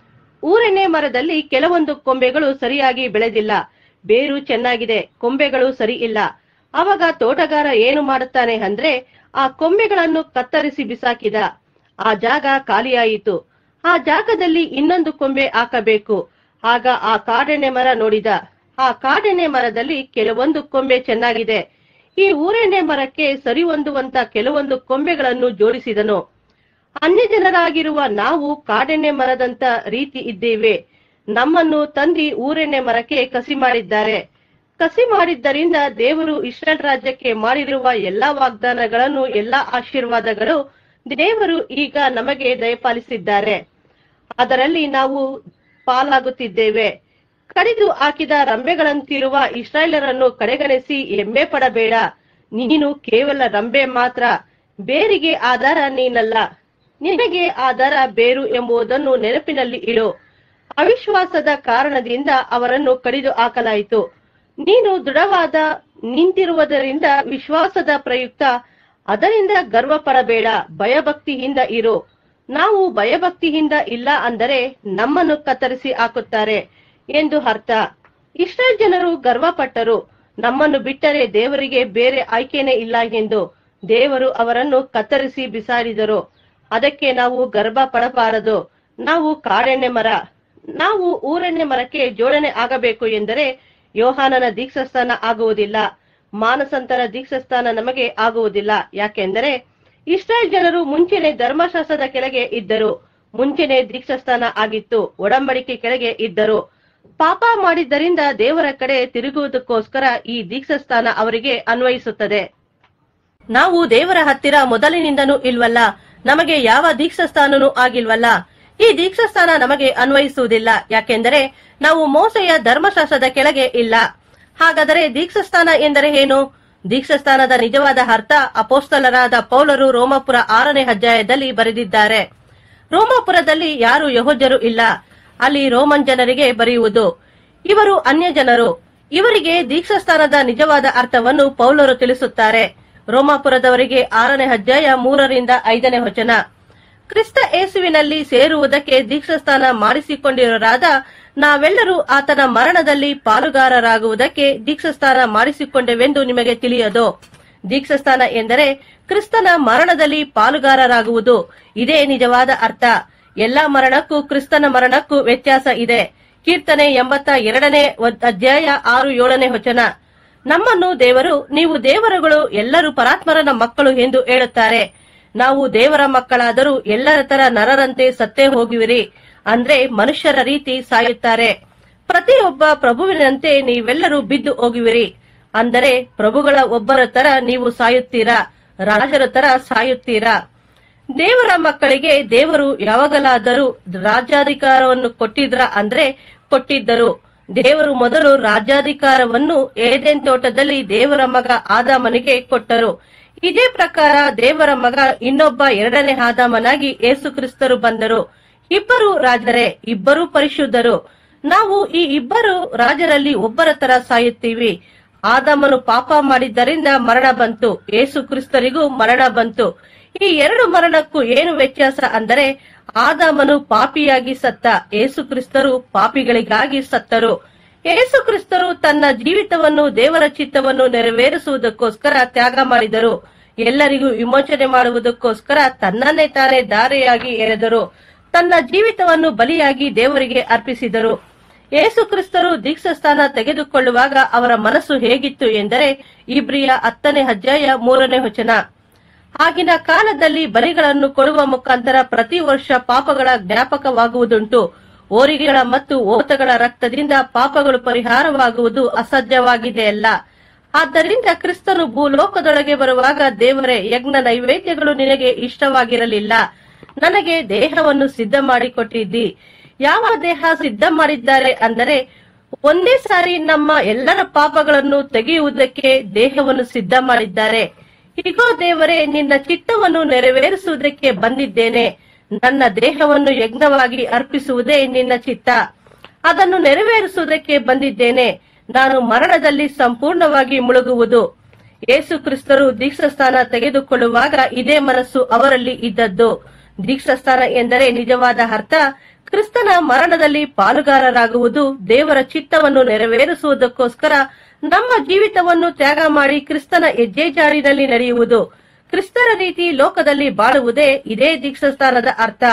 ಊರೆಣ್ಣೆ ಮರದಲ್ಲಿ ಕೆಲವೊಂದು ಕೊಂಬೆಗಳು ಸರಿಯಾಗಿ ಬೆಳೆದಿಲ್ಲ ಬೇರು ಚೆನ್ನಾಗಿದೆ ಕೊಂಬೆಗಳು ಸರಿ ಇಲ್ಲ ಅವಾಗ ತೋಟಗಾರ ಏನು ಮಾಡುತ್ತಾನೆ ಅಂದ್ರೆ ಆ ಕೊಂಬೆಗಳನ್ನು ಕತ್ತರಿಸಿ ಬಿಸಾಕಿದ ಆ ಜಾಗ ಖಾಲಿಯಾಯಿತು ಆ ಜಾಗದಲ್ಲಿ ಇನ್ನೊಂದು ಕೊಂಬೆ ಹಾಕಬೇಕು ಆಗ ಆ ಕಾಡೆಣ್ಣೆ ಮರ ನೋಡಿದ ಆ ಕಾಡೆಣ್ಣೆ ಮರದಲ್ಲಿ ಕೆಲವೊಂದು ಕೊಂಬೆ ಚೆನ್ನಾಗಿದೆ ಈ ಊರೆಣ್ಣೆ ಮರಕ್ಕೆ ಸರಿ ಹೊಂದುವಂತ ಕೆಲವೊಂದು ಕೊಂಬೆಗಳನ್ನು ಜೋಡಿಸಿದನು ಅನ್ಯ ಜನರಾಗಿರುವ ನಾವು ಕಾಡೆಣ್ಣೆ ಮರದಂತ ರೀತಿ ಇದ್ದೇವೆ ನಮ್ಮನ್ನು ತಂದಿ ಊರೆಣ್ಣೆ ಮರಕ್ಕೆ ಕಸಿ ಮಾಡಿದ್ದಾರೆ ಕಸಿ ಮಾಡಿದ್ದರಿಂದ ದೇವರು ಇಸ್ರೇಲ್ ರಾಜ್ಯಕ್ಕೆ ಮಾಡಿರುವ ಎಲ್ಲಾ ವಾಗ್ದಾನಗಳನ್ನು ಎಲ್ಲಾ ಆಶೀರ್ವಾದಗಳು ದೇವರು ಈಗ ನಮಗೆ ದಯಪಾಲಿಸಿದ್ದಾರೆ ಅದರಲ್ಲಿ ನಾವು ಪಾಲಾಗುತ್ತಿದ್ದೇವೆ ಕಡಿದು ಹಾಕಿದ ರಂಬೆಗಳಂತಿರುವ ಇಸ್ರಾಯೇಲರನ್ನು ಕಡೆಗಣಿಸಿ ಹೆಮ್ಮೆ ಪಡಬೇಡ ನೀನು ಕೇವಲ ರಂಬೆ ಮಾತ್ರ ಬೇರಿಗೆ ಆಧಾರ ನೀನಲ್ಲ ನಿನಗೆ ಆಧಾರ ಬೇರು ಎಂಬುದನ್ನು ನೆನಪಿನಲ್ಲಿ ಇಡು ಅವಿಶ್ವಾಸದ ಕಾರಣದಿಂದ ಅವರನ್ನು ಕಡಿದು ಹಾಕಲಾಯಿತು ನೀನು ದೃಢವಾದ ನಿಂತಿರುವುದರಿಂದ ವಿಶ್ವಾಸದ ಪ್ರಯುಕ್ತ ಅದರಿಂದ ಗರ್ವ ಪಡಬೇಡ ಭಯಭಕ್ತಿಯಿಂದ ಇರು ನಾವು ಭಯಭಕ್ತಿಯಿಂದ ಇಲ್ಲ ಅಂದರೆ ನಮ್ಮನ್ನು ಕತ್ತರಿಸಿ ಹಾಕುತ್ತಾರೆ ಎಂದು ಅರ್ಥ ಇಸ್ರೇಲ್ ಜನರು ಗರ್ವಪಟ್ಟರು ನಮ್ಮನ್ನು ಬಿಟ್ಟರೆ ದೇವರಿಗೆ ಬೇರೆ ಆಯ್ಕೆನೇ ಇಲ್ಲ ಎಂದು ದೇವರು ಅವರನ್ನು ಕತ್ತರಿಸಿ ಬಿಸಾಡಿದರು ಅದಕ್ಕೆ ನಾವು ಗರ್ಭ ಪಡಬಾರದು ನಾವು ಕಾಡೆಣ್ಣೆ ಮರ ನಾವು ಊರೆಣ್ಣೆ ಮರಕ್ಕೆ ಜೋಡಣೆ ಆಗಬೇಕು ಎಂದರೆ ಯೋಹಾನನ ದೀಕ್ಷಾಸ್ಥಾನ ಆಗುವುದಿಲ್ಲ ಮಾನಸಂತರ ದೀಕ್ಷಾಸ್ಥಾನ ನಮಗೆ ಆಗುವುದಿಲ್ಲ ಯಾಕೆಂದರೆ ಇಸ್ರಾಯೇಲ್ ಜನರು ಮುಂಚೆನೆ ಧರ್ಮಶಾಸ್ತ್ರದ ಕೆಳಗೆ ಇದ್ದರು ಮುಂಚೆನೆ ದೀಕ್ಷಾಸ್ಥಾನ ಆಗಿತ್ತು ಒಡಂಬಡಿಕೆ ಕೆಳಗೆ ಇದ್ದರು ಪಾಪ ಮಾಡಿದ್ದರಿಂದ ದೇವರ ಕಡೆ ತಿರುಗುವುದಕ್ಕೋಸ್ಕರ ಈ ದೀಕ್ಷಾಸ್ಥಾನ ಅವರಿಗೆ ಅನ್ವಯಿಸುತ್ತದೆ ನಾವು ದೇವರ ಹತ್ತಿರ ಮೊದಲಿನಿಂದನೂ ಇಲ್ವಲ್ಲ ನಮಗೆ ಯಾವ ದೀಕ್ಷಾಸ್ಥಾನನೂ ಆಗಿಲ್ವಲ್ಲ ಈ ದೀಕ್ಷಾಸ್ಥಾನ ನಮಗೆ ಅನ್ವಯಿಸುವುದಿಲ್ಲ ಯಾಕೆಂದರೆ ನಾವು ಮೋಸೆಯ ಧರ್ಮಶಾಸ್ತ್ರದ ಕೆಳಗೆ ಇಲ್ಲ ಹಾಗಾದರೆ ದೀಕ್ಷಾಸ್ಥಾನ ಎಂದರೆ ಏನು ದೀಕ್ಷಾಸ್ಥಾನದ ನಿಜವಾದ ಅರ್ಥ ಅಪೋಸ್ತಲರಾದ ಪೌಲರು ರೋಮಾಪುರ ಆರನೇ ಅಧ್ಯಾಯದಲ್ಲಿ ಬರೆದಿದ್ದಾರೆ ರೋಮಾಪುರದಲ್ಲಿ ಯಾರು ಯಹೋದ್ಯರು ಇಲ್ಲ ಅಲ್ಲಿ ರೋಮನ್ ಜನರಿಗೆ ಬರೆಯುವುದು ಇವರು ಅನ್ಯ ಜನರು ಇವರಿಗೆ ದೀಕ್ಷಾಸ್ಥಾನದ ನಿಜವಾದ ಅರ್ಥವನ್ನು ಪೌಲರು ತಿಳಿಸುತ್ತಾರೆ ರೋಮಾಪುರದವರಿಗೆ ಆರನೇ ಅಧ್ಯಾಯ ಮೂರರಿಂದ ಐದನೇ ವಚನ ಕ್ರಿಸ್ತ ಯೇಸುವಿನಲ್ಲಿ ಸೇರುವುದಕ್ಕೆ ದೀಕ್ಷಾಸ್ಥಾನ ಮಾಡಿಸಿಕೊಂಡಿರೋರಾದ ನಾವೆಲ್ಲರೂ ಆತನ ಮರಣದಲ್ಲಿ ಪಾಲುಗಾರರಾಗುವುದಕ್ಕೆ ದೀಕ್ಷಾಸ್ಥಾನ ಮಾಡಿಸಿಕೊಂಡೆವೆಂದು ನಿಮಗೆ ತಿಳಿಯದು ದೀಕ್ಷಾಸ್ಥಾನ ಎಂದರೆ ಕ್ರಿಸ್ತನ ಮರಣದಲ್ಲಿ ಪಾಲುಗಾರರಾಗುವುದು ಇದೇ ನಿಜವಾದ ಅರ್ಥ ಎಲ್ಲಾ ಮರಣಕ್ಕೂ ಕ್ರಿಸ್ತನ ಮರಣಕ್ಕೂ ವ್ಯತ್ಯಾಸ ಇದೆ ಕೀರ್ತನೆ ಎಂಬತ್ತ ಎರಡನೇ ಅಧ್ಯಾಯ ಆರು ಏಳನೇ ವಚನ ನಮ್ಮನ್ನು ದೇವರು ನೀವು ದೇವರುಗಳು ಎಲ್ಲರೂ ಪರಾತ್ಮರನ ಮಕ್ಕಳು ಎಂದು ಹೇಳುತ್ತಾರೆ ನಾವು ದೇವರ ಮಕ್ಕಳಾದರೂ ಎಲ್ಲರ ತರ ನರರಂತೆ ಸತ್ತೇ ಹೋಗುವಿರಿ ಅಂದ್ರೆ ಮನುಷ್ಯರ ರೀತಿ ಸಾಯುತ್ತಾರೆ ಪ್ರತಿಯೊಬ್ಬ ಪ್ರಭುವಿನಂತೆ ನೀವೆಲ್ಲರೂ ಬಿದ್ದು ಹೋಗುವಿರಿ ಅಂದರೆ ಪ್ರಭುಗಳ ಒಬ್ಬರ ತರ ನೀವು ಸಾಯುತ್ತೀರಾ ರಾಜರ ತರ ಸಾಯುತ್ತೀರಾ ದೇವರ ಮಕ್ಕಳಿಗೆ ದೇವರು ಯಾವಾಗಲಾದರೂ ರಾಜ್ಯಾಧಿಕಾರವನ್ನು ಕೊಟ್ಟಿದ್ರ ಅಂದ್ರೆ ಕೊಟ್ಟಿದ್ದರು ದೇವರು ಮೊದಲು ರಾಜ್ಯಾಧಿಕಾರವನ್ನು ಏದೆನ್ ತೋಟದಲ್ಲಿ ದೇವರ ಮಗ ಆದಾಮನಿಗೆ ಕೊಟ್ಟರು ಇದೇ ಪ್ರಕಾರ ದೇವರ ಮಗ ಇನ್ನೊಬ್ಬ ಎರಡನೇ ಆದಾಮನಾಗಿ ಯೇಸು ಕ್ರಿಸ್ತರು ಬಂದರು ಇಬ್ಬರು ರಾಜರೇ ಇಬ್ಬರು ಪರಿಶುದ್ಧರು ನಾವು ಈ ಇಬ್ಬರು ರಾಜರಲ್ಲಿ ಒಬ್ಬರ ತರ ಸಾಯುತ್ತೀವಿ ಆದಾಮನು ಪಾಪ ಮಾಡಿದ್ದರಿಂದ ಮರಣ ಬಂತು ಯೇಸು ಕ್ರಿಸ್ತರಿಗೂ ಮರಣ ಬಂತು ಈ ಎರಡು ಮರಣಕ್ಕೂ ಏನು ವ್ಯತ್ಯಾಸ ಅಂದರೆ ಆದಾಮನು ಪಾಪಿಯಾಗಿ ಸತ್ತ ಯೇಸು ಕ್ರಿಸ್ತರು ಪಾಪಿಗಳಿಗಾಗಿ ಸತ್ತರು ಯೇಸು ಕ್ರಿಸ್ತರು ತನ್ನ ಜೀವಿತವನ್ನು ದೇವರ ಚಿತ್ತವನ್ನು ನೆರವೇರಿಸುವುದಕ್ಕೋಸ್ಕರ ತ್ಯಾಗ ಮಾಡಿದರು ಎಲ್ಲರಿಗೂ ವಿಮೋಚನೆ ಮಾಡುವುದಕ್ಕೋಸ್ಕರ ತನ್ನನ್ನೇ ತಾನೇ ದಾರೆಯಾಗಿ ಎರೆದರು ತನ್ನ ಜೀವಿತವನ್ನು ಬಲಿಯಾಗಿ ದೇವರಿಗೆ ಅರ್ಪಿಸಿದರು ಯೇಸು ಕ್ರಿಸ್ತರು ದೀಕ್ಷಾಸ್ಥಾನ ತೆಗೆದುಕೊಳ್ಳುವಾಗ ಅವರ ಮನಸ್ಸು ಹೇಗಿತ್ತು ಎಂದರೆ ಇಬ್ರಿಯ ಹತ್ತನೇ ಅಧ್ಯಾಯ ಮೂರನೇ ವಚನ ಆಗಿನ ಕಾಲದಲ್ಲಿ ಬಲಿಗಳನ್ನು ಕೊಡುವ ಮುಖಾಂತರ ಪ್ರತಿ ವರ್ಷ ಪಾಪಗಳ ಜ್ಞಾಪಕವಾಗುವುದುಂಟು ಓರಿಗಳ ಮತ್ತು ಓತಗಳ ರಕ್ತದಿಂದ ಪಾಪಗಳು ಪರಿಹಾರವಾಗುವುದು ಅಸಾಧ್ಯವಾಗಿದೆಯಲ್ಲ ಆದ್ದರಿಂದ ಕ್ರಿಸ್ತನು ಭೂಲೋಕದೊಳಗೆ ಬರುವಾಗ ದೇವರೇ ಯಜ್ಞ ನೈವೇದ್ಯಗಳು ನಿನಗೆ ಇಷ್ಟವಾಗಿರಲಿಲ್ಲ ನನಗೆ ದೇಹವನ್ನು ಸಿದ್ಧ ಮಾಡಿಕೊಟ್ಟಿದ್ದಿ ಯಾವ ದೇಹ ಸಿದ್ಧ ಮಾಡಿದ್ದಾರೆ ಅಂದರೆ ಒಂದೇ ಸಾರಿ ನಮ್ಮ ಎಲ್ಲರ ಪಾಪಗಳನ್ನು ತೆಗೆಯುವುದಕ್ಕೆ ದೇಹವನ್ನು ಸಿದ್ಧ ಮಾಡಿದ್ದಾರೆ ಇಗೋ ದೇವರೇ ನಿನ್ನ ಚಿತ್ತವನ್ನು ನೆರವೇರಿಸುವುದಕ್ಕೆ ಬಂದಿದ್ದೇನೆ ನನ್ನ ದೇಹವನ್ನು ಯಜ್ಞವಾಗಿ ಅರ್ಪಿಸುವುದೇ ನಿನ್ನ ಚಿತ್ತ ಅದನ್ನು ನೆರವೇರಿಸುವುದಕ್ಕೆ ಬಂದಿದ್ದೇನೆ ನಾನು ಮರಣದಲ್ಲಿ ಸಂಪೂರ್ಣವಾಗಿ ಮುಳುಗುವುದು ಯೇಸು ಕ್ರಿಸ್ತರು ದೀಕ್ಷಾಸ್ಥಾನ ತೆಗೆದುಕೊಳ್ಳುವಾಗ ಇದೇ ಮನಸ್ಸು ಅವರಲ್ಲಿ ಇದ್ದದ್ದು ದೀಕ್ಷಾಸ್ಥಾನ ಎಂದರೆ ನಿಜವಾದ ಅರ್ಥ ಕ್ರಿಸ್ತನ ಮರಣದಲ್ಲಿ ಪಾಲುಗಾರರಾಗುವುದು ದೇವರ ಚಿತ್ತವನ್ನು ನೆರವೇರಿಸುವುದಕ್ಕೋಸ್ಕರ ನಮ್ಮ ಜೀವಿತವನ್ನು ತ್ಯಾಗ ಮಾಡಿ ಕ್ರಿಸ್ತನ ಹೆಜ್ಜೆ ಜಾಡಿನಲ್ಲಿ ನಡೆಯುವುದು ಕ್ರಿಸ್ತರ ರೀತಿ ಲೋಕದಲ್ಲಿ ಬಾಳುವುದೇ ಇದೇ ದೀಕ್ಷಾಸ್ಥಾನದ ಅರ್ಥ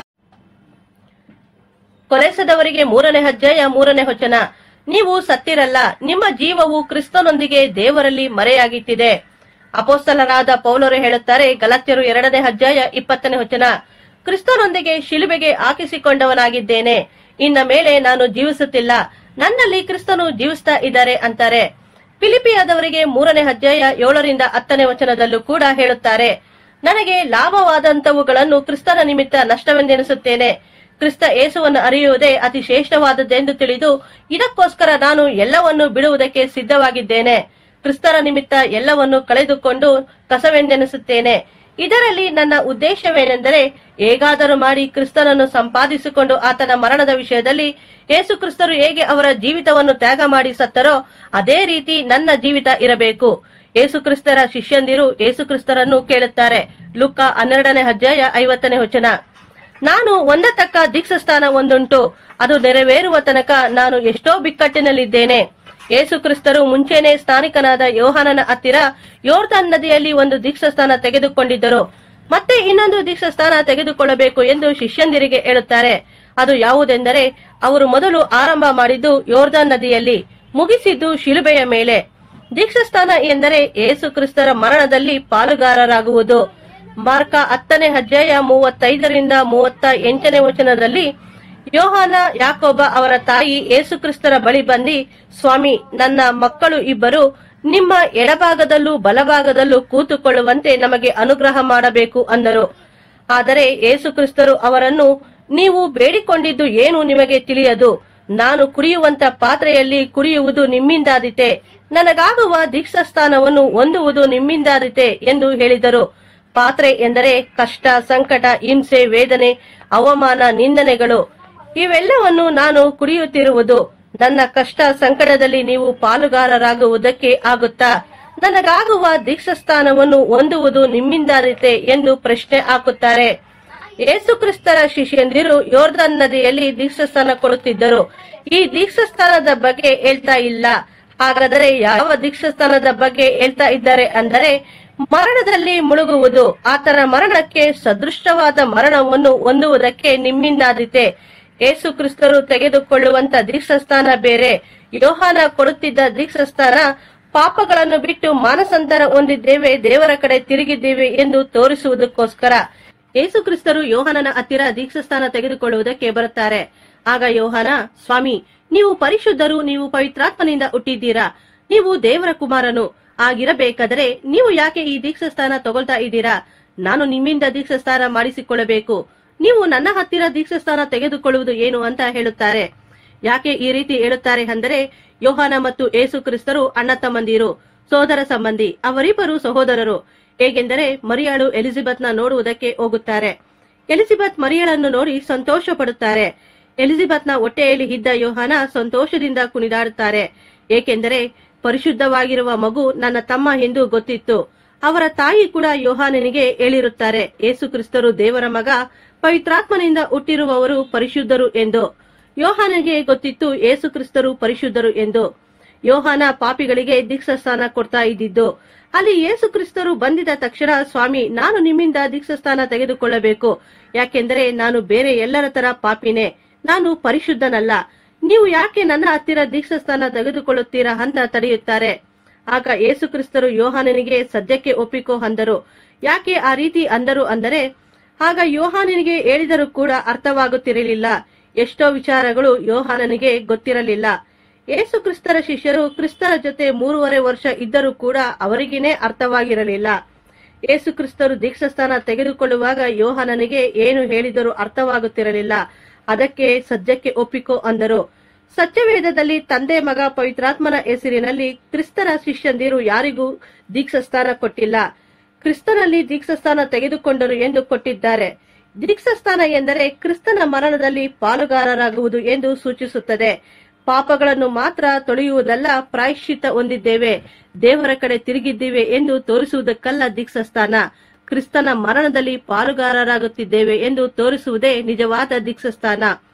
ಕೊಲೆಸದವರಿಗೆ ಮೂರನೇ ಅಧ್ಯಾಯ ಮೂರನೇ ವಚನ ನೀವು ಸತ್ತಿರಲ್ಲ ನಿಮ್ಮ ಜೀವವು ಕ್ರಿಸ್ತನೊಂದಿಗೆ ದೇವರಲ್ಲಿ ಮರೆಯಾಗಿಟ್ಟಿದೆ ಅಪೋಸ್ತಲರಾದ ಪೌಲರು ಹೇಳುತ್ತಾರೆ ಗಲತ್ಯರು ಎರಡನೇ ಅಧ್ಯಾಯ ಇಪ್ಪತ್ತನೇ ವಚನ ಕ್ರಿಸ್ತನೊಂದಿಗೆ ಶಿಲುಬೆಗೆ ಹಾಕಿಸಿಕೊಂಡವನಾಗಿದ್ದೇನೆ ಇನ್ನ ಮೇಲೆ ನಾನು ಜೀವಿಸುತ್ತಿಲ್ಲ ನನ್ನಲ್ಲಿ ಕ್ರಿಸ್ತನು ಜೀವಿಸ್ತಾ ಇದ್ದಾರೆ ಅಂತಾರೆ ಫಿಲಿಪಿಯಾದವರಿಗೆ ಮೂರನೇ ಅಧ್ಯಾಯ ಏಳರಿಂದ ಹತ್ತನೇ ವಚನದಲ್ಲೂ ಕೂಡ ಹೇಳುತ್ತಾರೆ ನನಗೆ ಲಾಭವಾದಂತವುಗಳನ್ನು ಕ್ರಿಸ್ತನ ನಿಮಿತ್ತ ನಷ್ಟವೆಂದೆನಿಸುತ್ತೇನೆ ಕ್ರಿಸ್ತ ಯೇಸುವನ್ನು ಅರಿಯುವುದೇ ಅತಿ ಶ್ರೇಷ್ಠವಾದದ್ದೆಂದು ತಿಳಿದು ಇದಕ್ಕೋಸ್ಕರ ನಾನು ಎಲ್ಲವನ್ನು ಬಿಡುವುದಕ್ಕೆ ಸಿದ್ಧವಾಗಿದ್ದೇನೆ ಕ್ರಿಸ್ತರ ನಿಮಿತ್ತ ಎಲ್ಲವನ್ನು ಕಳೆದುಕೊಂಡು ಕಸವೆಂದೆನಿಸುತ್ತೇನೆ ಇದರಲ್ಲಿ ನನ್ನ ಉದ್ದೇಶವೇನೆಂದರೆ ಹೇಗಾದರೂ ಮಾಡಿ ಕ್ರಿಸ್ತನನ್ನು ಸಂಪಾದಿಸಿಕೊಂಡು ಆತನ ಮರಣದ ವಿಷಯದಲ್ಲಿ ಯೇಸು ಕ್ರಿಸ್ತರು ಹೇಗೆ ಅವರ ಜೀವಿತವನ್ನು ತ್ಯಾಗ ಮಾಡಿ ಸತ್ತರೋ ಅದೇ ರೀತಿ ನನ್ನ ಜೀವಿತ ಇರಬೇಕು ಯೇಸು ಕ್ರಿಸ್ತರ ಶಿಷ್ಯಂದಿರು ಯೇಸು ಕ್ರಿಸ್ತರನ್ನು ಕೇಳುತ್ತಾರೆ ಲುಕ್ಕ ಹನ್ನೆರಡನೇ ಅಧ್ಯಾಯ ಐವತ್ತನೇ ವಚನ ನಾನು ಹೊಂದತಕ್ಕ ದೀಕ್ಷಾಸ್ಥಾನ ಒಂದುಂಟು ಅದು ನೆರವೇರುವ ತನಕ ನಾನು ಎಷ್ಟೋ ಬಿಕ್ಕಟ್ಟಿನಲ್ಲಿದ್ದೇನೆ ಯೇಸು ಕ್ರಿಸ್ತರು ಮುಂಚೆನೆ ಸ್ಥಾನಿಕನಾದ ಯೋಹಾನನ ಹತ್ತಿರ ಯೋರ್ದಾನ್ ನದಿಯಲ್ಲಿ ಒಂದು ದೀಕ್ಷಾಸ್ಥಾನ ತೆಗೆದುಕೊಂಡಿದ್ದರು ಮತ್ತೆ ಇನ್ನೊಂದು ದೀಕ್ಷಾಸ್ಥಾನ ತೆಗೆದುಕೊಳ್ಳಬೇಕು ಎಂದು ಶಿಷ್ಯಂದಿರಿಗೆ ಹೇಳುತ್ತಾರೆ ಅದು ಯಾವುದೆಂದರೆ ಅವರು ಮೊದಲು ಆರಂಭ ಮಾಡಿದ್ದು ಯೋರ್ದಾನ್ ನದಿಯಲ್ಲಿ ಮುಗಿಸಿದ್ದು ಶಿಲುಬೆಯ ಮೇಲೆ ದೀಕ್ಷಾಸ್ಥಾನ ಎಂದರೆ ಯೇಸು ಕ್ರಿಸ್ತರ ಮರಣದಲ್ಲಿ ಪಾಲುಗಾರರಾಗುವುದು ಮಾರ್ಕ ಹತ್ತನೇ ಅಧ್ಯಾಯ ಮೂವತ್ತೈದರಿಂದ ಮೂವತ್ತ ಎಂಟನೇ ವಚನದಲ್ಲಿ ಯೋಹಾನ ಯಾಕೋಬ ಅವರ ತಾಯಿ ಯೇಸುಕ್ರಿಸ್ತರ ಬಳಿ ಬಂದಿ ಸ್ವಾಮಿ ನನ್ನ ಮಕ್ಕಳು ಇಬ್ಬರು ನಿಮ್ಮ ಎಡಭಾಗದಲ್ಲೂ ಬಲಭಾಗದಲ್ಲೂ ಕೂತುಕೊಳ್ಳುವಂತೆ ನಮಗೆ ಅನುಗ್ರಹ ಮಾಡಬೇಕು ಅಂದರು ಆದರೆ ಯೇಸುಕ್ರಿಸ್ತರು ಅವರನ್ನು ನೀವು ಬೇಡಿಕೊಂಡಿದ್ದು ಏನು ನಿಮಗೆ ತಿಳಿಯದು ನಾನು ಕುಡಿಯುವಂತ ಪಾತ್ರೆಯಲ್ಲಿ ಕುಡಿಯುವುದು ನಿಮ್ಮಿಂದಾದೀತೆ ನನಗಾಗುವ ದೀಕ್ಷಾಸ್ಥಾನವನ್ನು ಹೊಂದುವುದು ನಿಮ್ಮಿಂದಾದೀತೆ ಎಂದು ಹೇಳಿದರು ಪಾತ್ರೆ ಎಂದರೆ ಕಷ್ಟ ಸಂಕಟ ಹಿಂಸೆ ವೇದನೆ ಅವಮಾನ ನಿಂದನೆಗಳು ಇವೆಲ್ಲವನ್ನು ನಾನು ಕುಡಿಯುತ್ತಿರುವುದು ನನ್ನ ಕಷ್ಟ ಸಂಕಟದಲ್ಲಿ ನೀವು ಪಾಲುಗಾರರಾಗುವುದಕ್ಕೆ ಆಗುತ್ತಾ ನನಗಾಗುವ ದೀಕ್ಷಾಸ್ಥಾನವನ್ನು ಹೊಂದುವುದು ನಿಮ್ಮಿಂದಾದೀತೆ ಎಂದು ಪ್ರಶ್ನೆ ಹಾಕುತ್ತಾರೆ ಯೇಸು ಕ್ರಿಸ್ತರ ಶಿಷ್ಯಂದಿರು ಯೋರ್ದನ್ ನದಿಯಲ್ಲಿ ದೀಕ್ಷಾಸ್ಥಾನ ಕೊಡುತ್ತಿದ್ದರು ಈ ದೀಕ್ಷಾಸ್ಥಾನದ ಬಗ್ಗೆ ಹೇಳ್ತಾ ಇಲ್ಲ ಹಾಗಾದರೆ ಯಾವ ದೀಕ್ಷಾಸ್ಥಾನದ ಬಗ್ಗೆ ಹೇಳ್ತಾ ಇದ್ದಾರೆ ಅಂದರೆ ಮರಣದಲ್ಲಿ ಮುಳುಗುವುದು ಆತನ ಮರಣಕ್ಕೆ ಸದೃಷ್ಟವಾದ ಮರಣವನ್ನು ಹೊಂದುವುದಕ್ಕೆ ನಿಮ್ಮಿಂದಾದೀತೆ ಯೇಸು ಕ್ರಿಸ್ತರು ತೆಗೆದುಕೊಳ್ಳುವಂತ ದೀಕ್ಷಾಸ್ಥಾನ ಬೇರೆ ಯೋಹಾನ ಕೊಡುತ್ತಿದ್ದ ದೀಕ್ಷಾಸ್ಥಾನ ಪಾಪಗಳನ್ನು ಬಿಟ್ಟು ಮಾನಸಂತರ ಹೊಂದಿದ್ದೇವೆ ದೇವರ ಕಡೆ ತಿರುಗಿದ್ದೇವೆ ಎಂದು ತೋರಿಸುವುದಕ್ಕೋಸ್ಕರ ಯೇಸು ಕ್ರಿಸ್ತರು ಯೋಹಾನನ ಹತ್ತಿರ ದೀಕ್ಷಾಸ್ಥಾನ ತೆಗೆದುಕೊಳ್ಳುವುದಕ್ಕೆ ಬರುತ್ತಾರೆ ಆಗ ಯೋಹಾನ ಸ್ವಾಮಿ ನೀವು ಪರಿಶುದ್ಧರು ನೀವು ಪವಿತ್ರಾತ್ಮನಿಂದ ಹುಟ್ಟಿದ್ದೀರಾ ನೀವು ದೇವರ ಕುಮಾರನು ಆಗಿರಬೇಕಾದರೆ ನೀವು ಯಾಕೆ ಈ ದೀಕ್ಷಾಸ್ಥಾನ ತಗೊಳ್ತಾ ಇದ್ದೀರಾ ನಾನು ನಿಮ್ಮಿಂದ ದೀಕ್ಷಾಸ್ಥಾನ ಮಾಡಿಸಿಕೊಳ್ಳಬೇಕು ನೀವು ನನ್ನ ಹತ್ತಿರ ದೀಕ್ಷಾಸ್ಥಾನ ತೆಗೆದುಕೊಳ್ಳುವುದು ಏನು ಅಂತ ಹೇಳುತ್ತಾರೆ ಯಾಕೆ ಈ ರೀತಿ ಹೇಳುತ್ತಾರೆ ಅಂದರೆ ಯೋಹಾನ ಮತ್ತು ಏಸು ಕ್ರಿಸ್ತರು ಅಣ್ಣ ತಮ್ಮಂದಿರು ಸೋದರ ಸಂಬಂಧಿ ಅವರಿಬ್ಬರು ಸಹೋದರರು ಹೇಗೆಂದರೆ ಮರಿಯಾಳು ಎಲಿಜಬೆತ್ನ ನೋಡುವುದಕ್ಕೆ ಹೋಗುತ್ತಾರೆ ಎಲಿಜಬೆತ್ ಮರಿಯಳನ್ನು ನೋಡಿ ಸಂತೋಷ ಪಡುತ್ತಾರೆ ಎಲಿಜಬೆತ್ನ ಹೊಟ್ಟೆಯಲ್ಲಿ ಇದ್ದ ಯೋಹಾನ ಸಂತೋಷದಿಂದ ಕುಣಿದಾಡುತ್ತಾರೆ ಏಕೆಂದರೆ ಪರಿಶುದ್ಧವಾಗಿರುವ ಮಗು ನನ್ನ ತಮ್ಮ ಎಂದು ಗೊತ್ತಿತ್ತು ಅವರ ತಾಯಿ ಕೂಡ ಯೋಹಾನನಿಗೆ ಹೇಳಿರುತ್ತಾರೆ ಏಸು ಕ್ರಿಸ್ತರು ದೇವರ ಮಗ ಪವಿತ್ರಾತ್ಮನಿಂದ ಹುಟ್ಟಿರುವವರು ಪರಿಶುದ್ಧರು ಎಂದು ಯೋಹಾನಿಗೆ ಗೊತ್ತಿತ್ತು ಏಸು ಕ್ರಿಸ್ತರು ಪರಿಶುದ್ಧರು ಎಂದು ಯೋಹಾನ ಪಾಪಿಗಳಿಗೆ ದೀಕ್ಷಾಸ್ಥಾನ ಕೊಡ್ತಾ ಇದ್ದಿದ್ದು ಅಲ್ಲಿ ಯೇಸು ಕ್ರಿಸ್ತರು ಬಂದಿದ ತಕ್ಷಣ ಸ್ವಾಮಿ ನಾನು ನಿಮ್ಮಿಂದ ದೀಕ್ಷಾಸ್ಥಾನ ತೆಗೆದುಕೊಳ್ಳಬೇಕು ಯಾಕೆಂದರೆ ನಾನು ಬೇರೆ ಎಲ್ಲರ ತರ ಪಾಪಿನೇ ನಾನು ಪರಿಶುದ್ಧನಲ್ಲ ನೀವು ಯಾಕೆ ನನ್ನ ಹತ್ತಿರ ದೀಕ್ಷಾಸ್ಥಾನ ತೆಗೆದುಕೊಳ್ಳುತ್ತೀರಾ ಅಂತ ತಡೆಯುತ್ತಾರೆ ಆಗ ಯೇಸು ಕ್ರಿಸ್ತರು ಯೋಹಾನನಿಗೆ ಸದ್ಯಕ್ಕೆ ಒಪ್ಪಿಕೋ ಅಂದರು ಯಾಕೆ ಆ ರೀತಿ ಅಂದರು ಅಂದರೆ ಆಗ ಯೋಹಾನನಿಗೆ ಹೇಳಿದರೂ ಕೂಡ ಅರ್ಥವಾಗುತ್ತಿರಲಿಲ್ಲ ಎಷ್ಟೋ ವಿಚಾರಗಳು ಯೋಹಾನನಿಗೆ ಗೊತ್ತಿರಲಿಲ್ಲ ಯೇಸು ಕ್ರಿಸ್ತರ ಶಿಷ್ಯರು ಕ್ರಿಸ್ತರ ಜೊತೆ ಮೂರುವರೆ ವರ್ಷ ಇದ್ದರೂ ಕೂಡ ಅವರಿಗೇನೆ ಅರ್ಥವಾಗಿರಲಿಲ್ಲ ಯೇಸು ಕ್ರಿಸ್ತರು ದೀಕ್ಷಾಸ್ಥಾನ ತೆಗೆದುಕೊಳ್ಳುವಾಗ ಯೋಹಾನನಿಗೆ ಏನು ಹೇಳಿದರೂ ಅರ್ಥವಾಗುತ್ತಿರಲಿಲ್ಲ ಅದಕ್ಕೆ ಸದ್ಯಕ್ಕೆ ಒಪ್ಪಿಕೋ ಅಂದರು ಸತ್ಯವೇದದಲ್ಲಿ ತಂದೆ ಮಗ ಪವಿತ್ರಾತ್ಮನ ಹೆಸರಿನಲ್ಲಿ ಕ್ರಿಸ್ತರ ಶಿಷ್ಯಂದಿರು ಯಾರಿಗೂ ದೀಕ್ಷಾಸ್ಥಾನ ಕೊಟ್ಟಿಲ್ಲ ಕ್ರಿಸ್ತನಲ್ಲಿ ದೀಕ್ಷಾಸ್ಥಾನ ತೆಗೆದುಕೊಂಡರು ಎಂದು ಕೊಟ್ಟಿದ್ದಾರೆ ದೀಕ್ಷಾಸ್ಥಾನ ಎಂದರೆ ಕ್ರಿಸ್ತನ ಮರಣದಲ್ಲಿ ಪಾಲುಗಾರರಾಗುವುದು ಎಂದು ಸೂಚಿಸುತ್ತದೆ ಪಾಪಗಳನ್ನು ಮಾತ್ರ ತೊಳೆಯುವುದಲ್ಲ ಪ್ರಾಯಶ್ಚಿತ್ತ ಹೊಂದಿದ್ದೇವೆ ದೇವರ ಕಡೆ ತಿರುಗಿದ್ದೇವೆ ಎಂದು ತೋರಿಸುವುದಕ್ಕಲ್ಲ ದೀಕ್ಷಾಸ್ಥಾನ ಕ್ರಿಸ್ತನ ಮರಣದಲ್ಲಿ ಪಾಲುಗಾರರಾಗುತ್ತಿದ್ದೇವೆ ಎಂದು ತೋರಿಸುವುದೇ ನಿಜವಾದ ದೀಕ್ಷಾಸ್ಥಾನ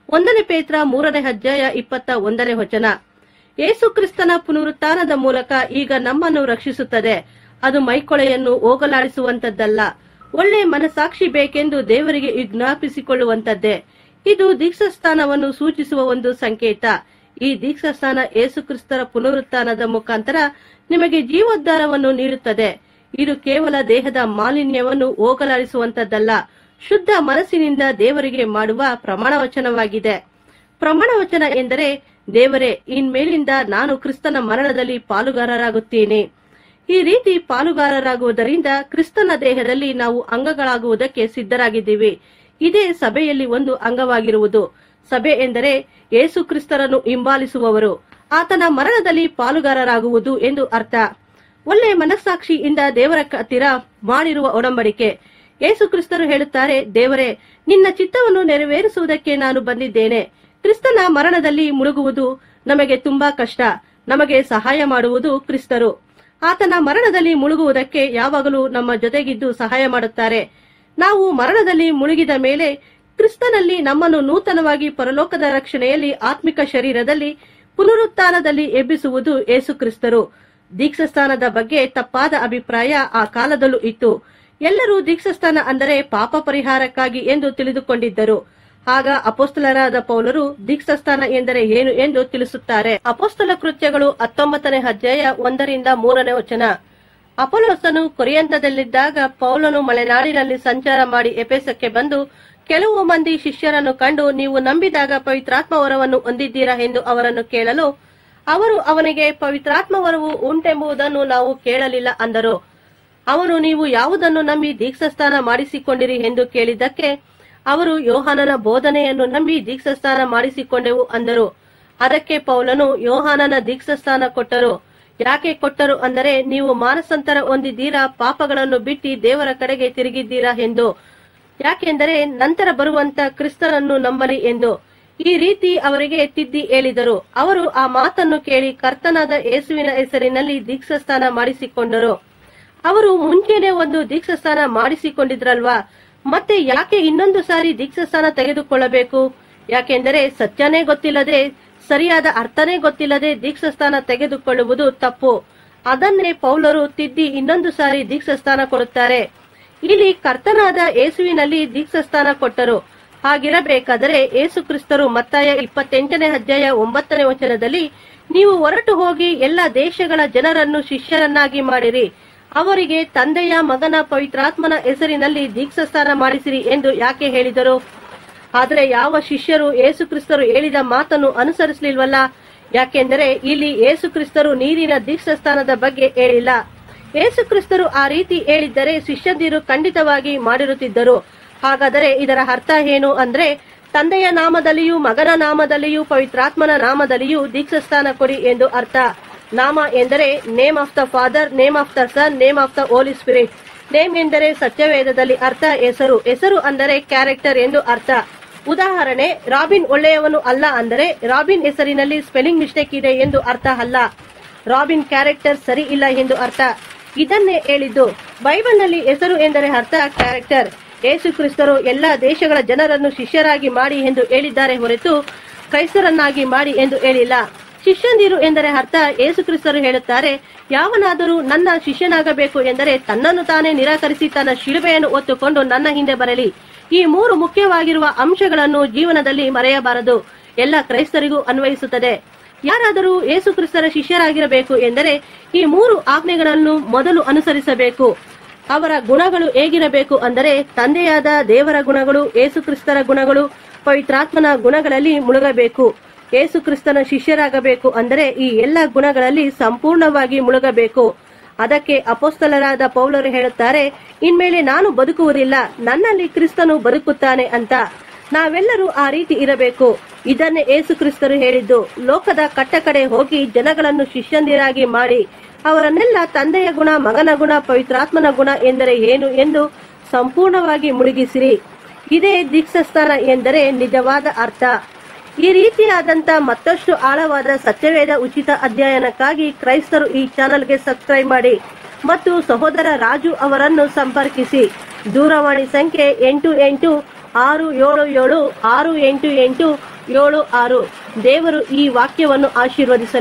ಒಂದನೇ ಪೇತ್ರ ಮೂರನೇ ಅಧ್ಯಾಯ ಇಪ್ಪತ್ತ ಒಂದನೇ ವಚನ ಯೇಸು ಕ್ರಿಸ್ತನ ಪುನರುತ್ಥಾನದ ಮೂಲಕ ಈಗ ನಮ್ಮನ್ನು ರಕ್ಷಿಸುತ್ತದೆ ಅದು ಮೈಕೊಳೆಯನ್ನು ಹೋಗಲಾಡಿಸುವಂತದ್ದಲ್ಲ ಒಳ್ಳೆ ಮನಸಾಕ್ಷಿ ಬೇಕೆಂದು ದೇವರಿಗೆ ವಿಜ್ಞಾಪಿಸಿಕೊಳ್ಳುವಂತದ್ದೇ ಇದು ದೀಕ್ಷಾಸ್ಥಾನವನ್ನು ಸೂಚಿಸುವ ಒಂದು ಸಂಕೇತ ಈ ದೀಕ್ಷಾಸ್ಥಾನ ಯೇಸು ಕ್ರಿಸ್ತರ ಪುನರುತ್ಥಾನದ ಮುಖಾಂತರ ನಿಮಗೆ ಜೀವೋದ್ಧಾರವನ್ನು ನೀಡುತ್ತದೆ ಇದು ಕೇವಲ ದೇಹದ ಮಾಲಿನ್ಯವನ್ನು ಹೋಗಲಾಡಿಸುವಂತದ್ದಲ್ಲ ಶುದ್ಧ ಮನಸ್ಸಿನಿಂದ ದೇವರಿಗೆ ಮಾಡುವ ಪ್ರಮಾಣವಚನವಾಗಿದೆ ಪ್ರಮಾಣವಚನ ಎಂದರೆ ದೇವರೇ ಇನ್ಮೇಲಿಂದ ನಾನು ಕ್ರಿಸ್ತನ ಮರಣದಲ್ಲಿ ಪಾಲುಗಾರರಾಗುತ್ತೇನೆ ಈ ರೀತಿ ಪಾಲುಗಾರರಾಗುವುದರಿಂದ ಕ್ರಿಸ್ತನ ದೇಹದಲ್ಲಿ ನಾವು ಅಂಗಗಳಾಗುವುದಕ್ಕೆ ಸಿದ್ಧರಾಗಿದ್ದೀವಿ ಇದೇ ಸಭೆಯಲ್ಲಿ ಒಂದು ಅಂಗವಾಗಿರುವುದು ಸಭೆ ಎಂದರೆ ಯೇಸು ಕ್ರಿಸ್ತರನ್ನು ಹಿಂಬಾಲಿಸುವವರು ಆತನ ಮರಣದಲ್ಲಿ ಪಾಲುಗಾರರಾಗುವುದು ಎಂದು ಅರ್ಥ ಒಳ್ಳೆ ಮನಸ್ಸಾಕ್ಷಿಯಿಂದ ದೇವರ ಹತ್ತಿರ ಮಾಡಿರುವ ಒಡಂಬಡಿಕೆ ಯೇಸು ಕ್ರಿಸ್ತರು ಹೇಳುತ್ತಾರೆ ದೇವರೇ ನಿನ್ನ ಚಿತ್ತವನ್ನು ನೆರವೇರಿಸುವುದಕ್ಕೆ ನಾನು ಬಂದಿದ್ದೇನೆ ಕ್ರಿಸ್ತನ ಮರಣದಲ್ಲಿ ಮುಳುಗುವುದು ನಮಗೆ ತುಂಬಾ ಕಷ್ಟ ನಮಗೆ ಸಹಾಯ ಮಾಡುವುದು ಕ್ರಿಸ್ತರು ಆತನ ಮರಣದಲ್ಲಿ ಮುಳುಗುವುದಕ್ಕೆ ಯಾವಾಗಲೂ ನಮ್ಮ ಜೊತೆಗಿದ್ದು ಸಹಾಯ ಮಾಡುತ್ತಾರೆ ನಾವು ಮರಣದಲ್ಲಿ ಮುಳುಗಿದ ಮೇಲೆ ಕ್ರಿಸ್ತನಲ್ಲಿ ನಮ್ಮನ್ನು ನೂತನವಾಗಿ ಪರಲೋಕದ ರಕ್ಷಣೆಯಲ್ಲಿ ಆತ್ಮಿಕ ಶರೀರದಲ್ಲಿ ಪುನರುತ್ಥಾನದಲ್ಲಿ ಎಬ್ಬಿಸುವುದು ಯೇಸು ಕ್ರಿಸ್ತರು ದೀಕ್ಷಾಸ್ಥಾನದ ಬಗ್ಗೆ ತಪ್ಪಾದ ಅಭಿಪ್ರಾಯ ಆ ಕಾಲದಲ್ಲೂ ಇತ್ತು ಎಲ್ಲರೂ ದೀಕ್ಷಾಸ್ಥಾನ ಅಂದರೆ ಪಾಪ ಪರಿಹಾರಕ್ಕಾಗಿ ಎಂದು ತಿಳಿದುಕೊಂಡಿದ್ದರು ಆಗ ಅಪೋಸ್ತಲರಾದ ಪೌಲರು ದೀಕ್ಷಾಸ್ಥಾನ ಎಂದರೆ ಏನು ಎಂದು ತಿಳಿಸುತ್ತಾರೆ ಅಪೋಸ್ತಲ ಕೃತ್ಯಗಳು ಹತ್ತೊಂಬತ್ತನೇ ಅಧ್ಯಾಯ ಒಂದರಿಂದ ಮೂರನೇ ವಚನ ಅಪೋಲೋಸನು ಕೊರಿಯಂತದಲ್ಲಿದ್ದಾಗ ಪೌಲನು ಮಲೆನಾಡಿನಲ್ಲಿ ಸಂಚಾರ ಮಾಡಿ ಎಪೆಸಕ್ಕೆ ಬಂದು ಕೆಲವು ಮಂದಿ ಶಿಷ್ಯರನ್ನು ಕಂಡು ನೀವು ನಂಬಿದಾಗ ಪವಿತ್ರಾತ್ಮ ವರವನ್ನು ಹೊಂದಿದ್ದೀರಾ ಎಂದು ಅವರನ್ನು ಕೇಳಲು ಅವರು ಅವನಿಗೆ ಪವಿತ್ರಾತ್ಮ ವರವು ಉಂಟೆಂಬುದನ್ನು ನಾವು ಕೇಳಲಿಲ್ಲ ಅಂದರು ಅವನು ನೀವು ಯಾವುದನ್ನು ನಂಬಿ ದೀಕ್ಷಾಸ್ಥಾನ ಮಾಡಿಸಿಕೊಂಡಿರಿ ಎಂದು ಕೇಳಿದ್ದಕ್ಕೆ ಅವರು ಯೋಹಾನನ ಬೋಧನೆಯನ್ನು ನಂಬಿ ದೀಕ್ಷಾಸ್ಥಾನ ಮಾಡಿಸಿಕೊಂಡೆವು ಅಂದರು ಅದಕ್ಕೆ ಪೌಲನು ಯೋಹಾನನ ದೀಕ್ಷಾಸ್ಥಾನ ಕೊಟ್ಟರು ಯಾಕೆ ಕೊಟ್ಟರು ಅಂದರೆ ನೀವು ಮಾನಸಾಂತರ ಹೊಂದಿದ್ದೀರಾ ಪಾಪಗಳನ್ನು ಬಿಟ್ಟಿ ದೇವರ ಕಡೆಗೆ ತಿರುಗಿದ್ದೀರಾ ಎಂದು ಯಾಕೆಂದರೆ ನಂತರ ಬರುವಂತ ಕ್ರಿಸ್ತನನ್ನು ನಂಬಲಿ ಎಂದು ಈ ರೀತಿ ಅವರಿಗೆ ತಿದ್ದಿ ಹೇಳಿದರು ಅವರು ಆ ಮಾತನ್ನು ಕೇಳಿ ಕರ್ತನಾದ ಯೇಸುವಿನ ಹೆಸರಿನಲ್ಲಿ ದೀಕ್ಷಾಸ್ಥಾನ ಮಾಡಿಸಿಕೊಂಡರು ಅವರು ಮುಂಚೆನೆ ಒಂದು ದೀಕ್ಷಾಸ್ಥಾನ ಮಾಡಿಸಿಕೊಂಡಿದ್ರಲ್ವಾ ಮತ್ತೆ ಯಾಕೆ ಇನ್ನೊಂದು ಸಾರಿ ದೀಕ್ಷಾಸ್ಥಾನ ತೆಗೆದುಕೊಳ್ಳಬೇಕು ಯಾಕೆಂದರೆ ಸತ್ಯನೇ ಗೊತ್ತಿಲ್ಲದೆ ಸರಿಯಾದ ಅರ್ಥನೇ ಗೊತ್ತಿಲ್ಲದೆ ದೀಕ್ಷಾಸ್ಥಾನ ತೆಗೆದುಕೊಳ್ಳುವುದು ತಪ್ಪು ಅದನ್ನೇ ಪೌಲರು ತಿದ್ದಿ ಇನ್ನೊಂದು ಸಾರಿ ದೀಕ್ಷಾಸ್ಥಾನ ಕೊಡುತ್ತಾರೆ ಇಲ್ಲಿ ಕರ್ತನಾದ ಯೇಸುವಿನಲ್ಲಿ ದೀಕ್ಷಾಸ್ಥಾನ ಕೊಟ್ಟರು ಹಾಗಿರಬೇಕಾದರೆ ಯೇಸು ಕ್ರಿಸ್ತರು ಮತ್ತಾಯ ಇಪ್ಪತ್ತೆಂಟನೇ ಅಧ್ಯಾಯ ಒಂಬತ್ತನೇ ವಚನದಲ್ಲಿ ನೀವು ಹೊರಟು ಹೋಗಿ ಎಲ್ಲ ದೇಶಗಳ ಜನರನ್ನು ಶಿಷ್ಯರನ್ನಾಗಿ ಮಾಡಿರಿ ಅವರಿಗೆ ತಂದೆಯ ಮಗನ ಪವಿತ್ರಾತ್ಮನ ಹೆಸರಿನಲ್ಲಿ ದೀಕ್ಷಾಸ್ಥಾನ ಮಾಡಿಸಿರಿ ಎಂದು ಯಾಕೆ ಹೇಳಿದರು ಆದರೆ ಯಾವ ಶಿಷ್ಯರು ಯೇಸು ಕ್ರಿಸ್ತರು ಹೇಳಿದ ಮಾತನ್ನು ಅನುಸರಿಸಲಿಲ್ವಲ್ಲ ಯಾಕೆಂದರೆ ಇಲ್ಲಿ ಯೇಸು ಕ್ರಿಸ್ತರು ನೀರಿನ ದೀಕ್ಷಾಸ್ಥಾನದ ಬಗ್ಗೆ ಹೇಳಿಲ್ಲ ಯೇಸು ಕ್ರಿಸ್ತರು ಆ ರೀತಿ ಹೇಳಿದ್ದರೆ ಶಿಷ್ಯಂದಿರು ಖಂಡಿತವಾಗಿ ಮಾಡಿರುತ್ತಿದ್ದರು ಹಾಗಾದರೆ ಇದರ ಅರ್ಥ ಏನು ಅಂದ್ರೆ ತಂದೆಯ ನಾಮದಲ್ಲಿಯೂ ಮಗನ ನಾಮದಲ್ಲಿಯೂ ಪವಿತ್ರಾತ್ಮನ ನಾಮದಲ್ಲಿಯೂ ದೀಕ್ಷಾಸ್ಥಾನ ಕೊಡಿ ಎಂದು ಅರ್ಥ ನಾಮ ಎಂದರೆ name of the father name of the son name of the holy spirit name ಎಂದರೆ ಸತ್ಯವೇದದಲ್ಲಿ ಅರ್ಥ ಹೆಸರು ಹೆಸರು ಅಂದರೆ ಕ್ಯಾರೆಕ್ಟರ್ ಎಂದು ಅರ್ಥ ಉದಾಹರಣೆ ರಾಬಿನ್ ಒಳ್ಳೆಯವನು ಅಲ್ಲ ಅಂದರೆ ರಾಬಿನ್ ಹೆಸರಿನಲ್ಲಿ ಸ್ಪೆಲ್ಲಿಂಗ್ ಮಿಸ್ಟೇಕ್ ಇದೆ ಎಂದು ಅರ್ಥ ಅಲ್ಲ ರಾಬಿನ್ ಕ್ಯಾರೆಕ್ಟರ್ ಸರಿ ಇಲ್ಲ ಎಂದು ಅರ್ಥ ಇದನ್ನೇ ಹೇಳಿದ್ದು ಬೈಬಲ್ನಲ್ಲಿ ಹೆಸರು ಎಂದರೆ ಅರ್ಥ ಕ್ಯಾರೆಕ್ಟರ್ ಯೇಸು ಕ್ರಿಸ್ತರು ಎಲ್ಲಾ ದೇಶಗಳ ಜನರನ್ನು ಶಿಷ್ಯರಾಗಿ ಮಾಡಿ ಎಂದು ಹೇಳಿದ್ದಾರೆ ಹೊರತು ಕ್ರೈಸ್ತರನ್ನಾಗಿ ಮಾಡಿ ಎಂದು ಹೇಳಿಲ್ಲ ಶಿಷ್ಯಂದಿರು ಎಂದರೆ ಅರ್ಥ ಯೇಸು ಕ್ರಿಸ್ತರು ಹೇಳುತ್ತಾರೆ ಯಾವನಾದರೂ ನನ್ನ ಶಿಷ್ಯನಾಗಬೇಕು ಎಂದರೆ ತನ್ನನ್ನು ತಾನೇ ನಿರಾಕರಿಸಿ ತನ್ನ ಶಿಲುಬೆಯನ್ನು ಹೊತ್ತುಕೊಂಡು ನನ್ನ ಹಿಂದೆ ಬರಲಿ ಈ ಮೂರು ಮುಖ್ಯವಾಗಿರುವ ಅಂಶಗಳನ್ನು ಜೀವನದಲ್ಲಿ ಮರೆಯಬಾರದು ಎಲ್ಲ ಕ್ರೈಸ್ತರಿಗೂ ಅನ್ವಯಿಸುತ್ತದೆ ಯಾರಾದರೂ ಯೇಸು ಕ್ರಿಸ್ತರ ಶಿಷ್ಯರಾಗಿರಬೇಕು ಎಂದರೆ ಈ ಮೂರು ಆಜ್ಞೆಗಳನ್ನು ಮೊದಲು ಅನುಸರಿಸಬೇಕು ಅವರ ಗುಣಗಳು ಹೇಗಿರಬೇಕು ಅಂದರೆ ತಂದೆಯಾದ ದೇವರ ಗುಣಗಳು ಯೇಸು ಕ್ರಿಸ್ತರ ಗುಣಗಳು ಪವಿತ್ರಾತ್ಮನ ಗುಣಗಳಲ್ಲಿ ಮುಳುಗಬೇಕು ಯೇಸು ಕ್ರಿಸ್ತನ ಶಿಷ್ಯರಾಗಬೇಕು ಅಂದರೆ ಈ ಎಲ್ಲ ಗುಣಗಳಲ್ಲಿ ಸಂಪೂರ್ಣವಾಗಿ ಮುಳುಗಬೇಕು ಅದಕ್ಕೆ ಅಪೋಸ್ತಲರಾದ ಪೌಲರು ಹೇಳುತ್ತಾರೆ ಇನ್ಮೇಲೆ ನಾನು ಬದುಕುವುದಿಲ್ಲ ನನ್ನಲ್ಲಿ ಕ್ರಿಸ್ತನು ಬದುಕುತ್ತಾನೆ ಅಂತ ನಾವೆಲ್ಲರೂ ಆ ರೀತಿ ಇರಬೇಕು ಇದನ್ನೇ ಯೇಸು ಕ್ರಿಸ್ತರು ಹೇಳಿದ್ದು ಲೋಕದ ಕಟ್ಟ ಕಡೆ ಹೋಗಿ ಜನಗಳನ್ನು ಶಿಷ್ಯಂದಿರಾಗಿ ಮಾಡಿ ಅವರನ್ನೆಲ್ಲ ತಂದೆಯ ಗುಣ ಮಗನ ಗುಣ ಪವಿತ್ರಾತ್ಮನ ಗುಣ ಎಂದರೆ ಏನು ಎಂದು ಸಂಪೂರ್ಣವಾಗಿ ಮುಳುಗಿಸಿರಿ ಇದೇ ದೀಕ್ಷಾಸ್ಥಾನ ಎಂದರೆ ನಿಜವಾದ ಅರ್ಥ ಈ ರೀತಿಯಾದಂತ ಮತ್ತಷ್ಟು ಆಳವಾದ ಸತ್ಯವೇದ ಉಚಿತ ಅಧ್ಯಯನಕ್ಕಾಗಿ ಕ್ರೈಸ್ತರು ಈ ಚಾನೆಲ್ಗೆ ಸಬ್ಸ್ಕ್ರೈಬ್ ಮಾಡಿ ಮತ್ತು ಸಹೋದರ ರಾಜು ಅವರನ್ನು ಸಂಪರ್ಕಿಸಿ ದೂರವಾಣಿ ಸಂಖ್ಯೆ ಎಂಟು ಎಂಟು ಆರು ಏಳು ಏಳು ಆರು ಎಂಟು ಎಂಟು ಏಳು ಆರು ದೇವರು ಈ ವಾಕ್ಯವನ್ನು ಆಶೀರ್ವದಿಸಲಿ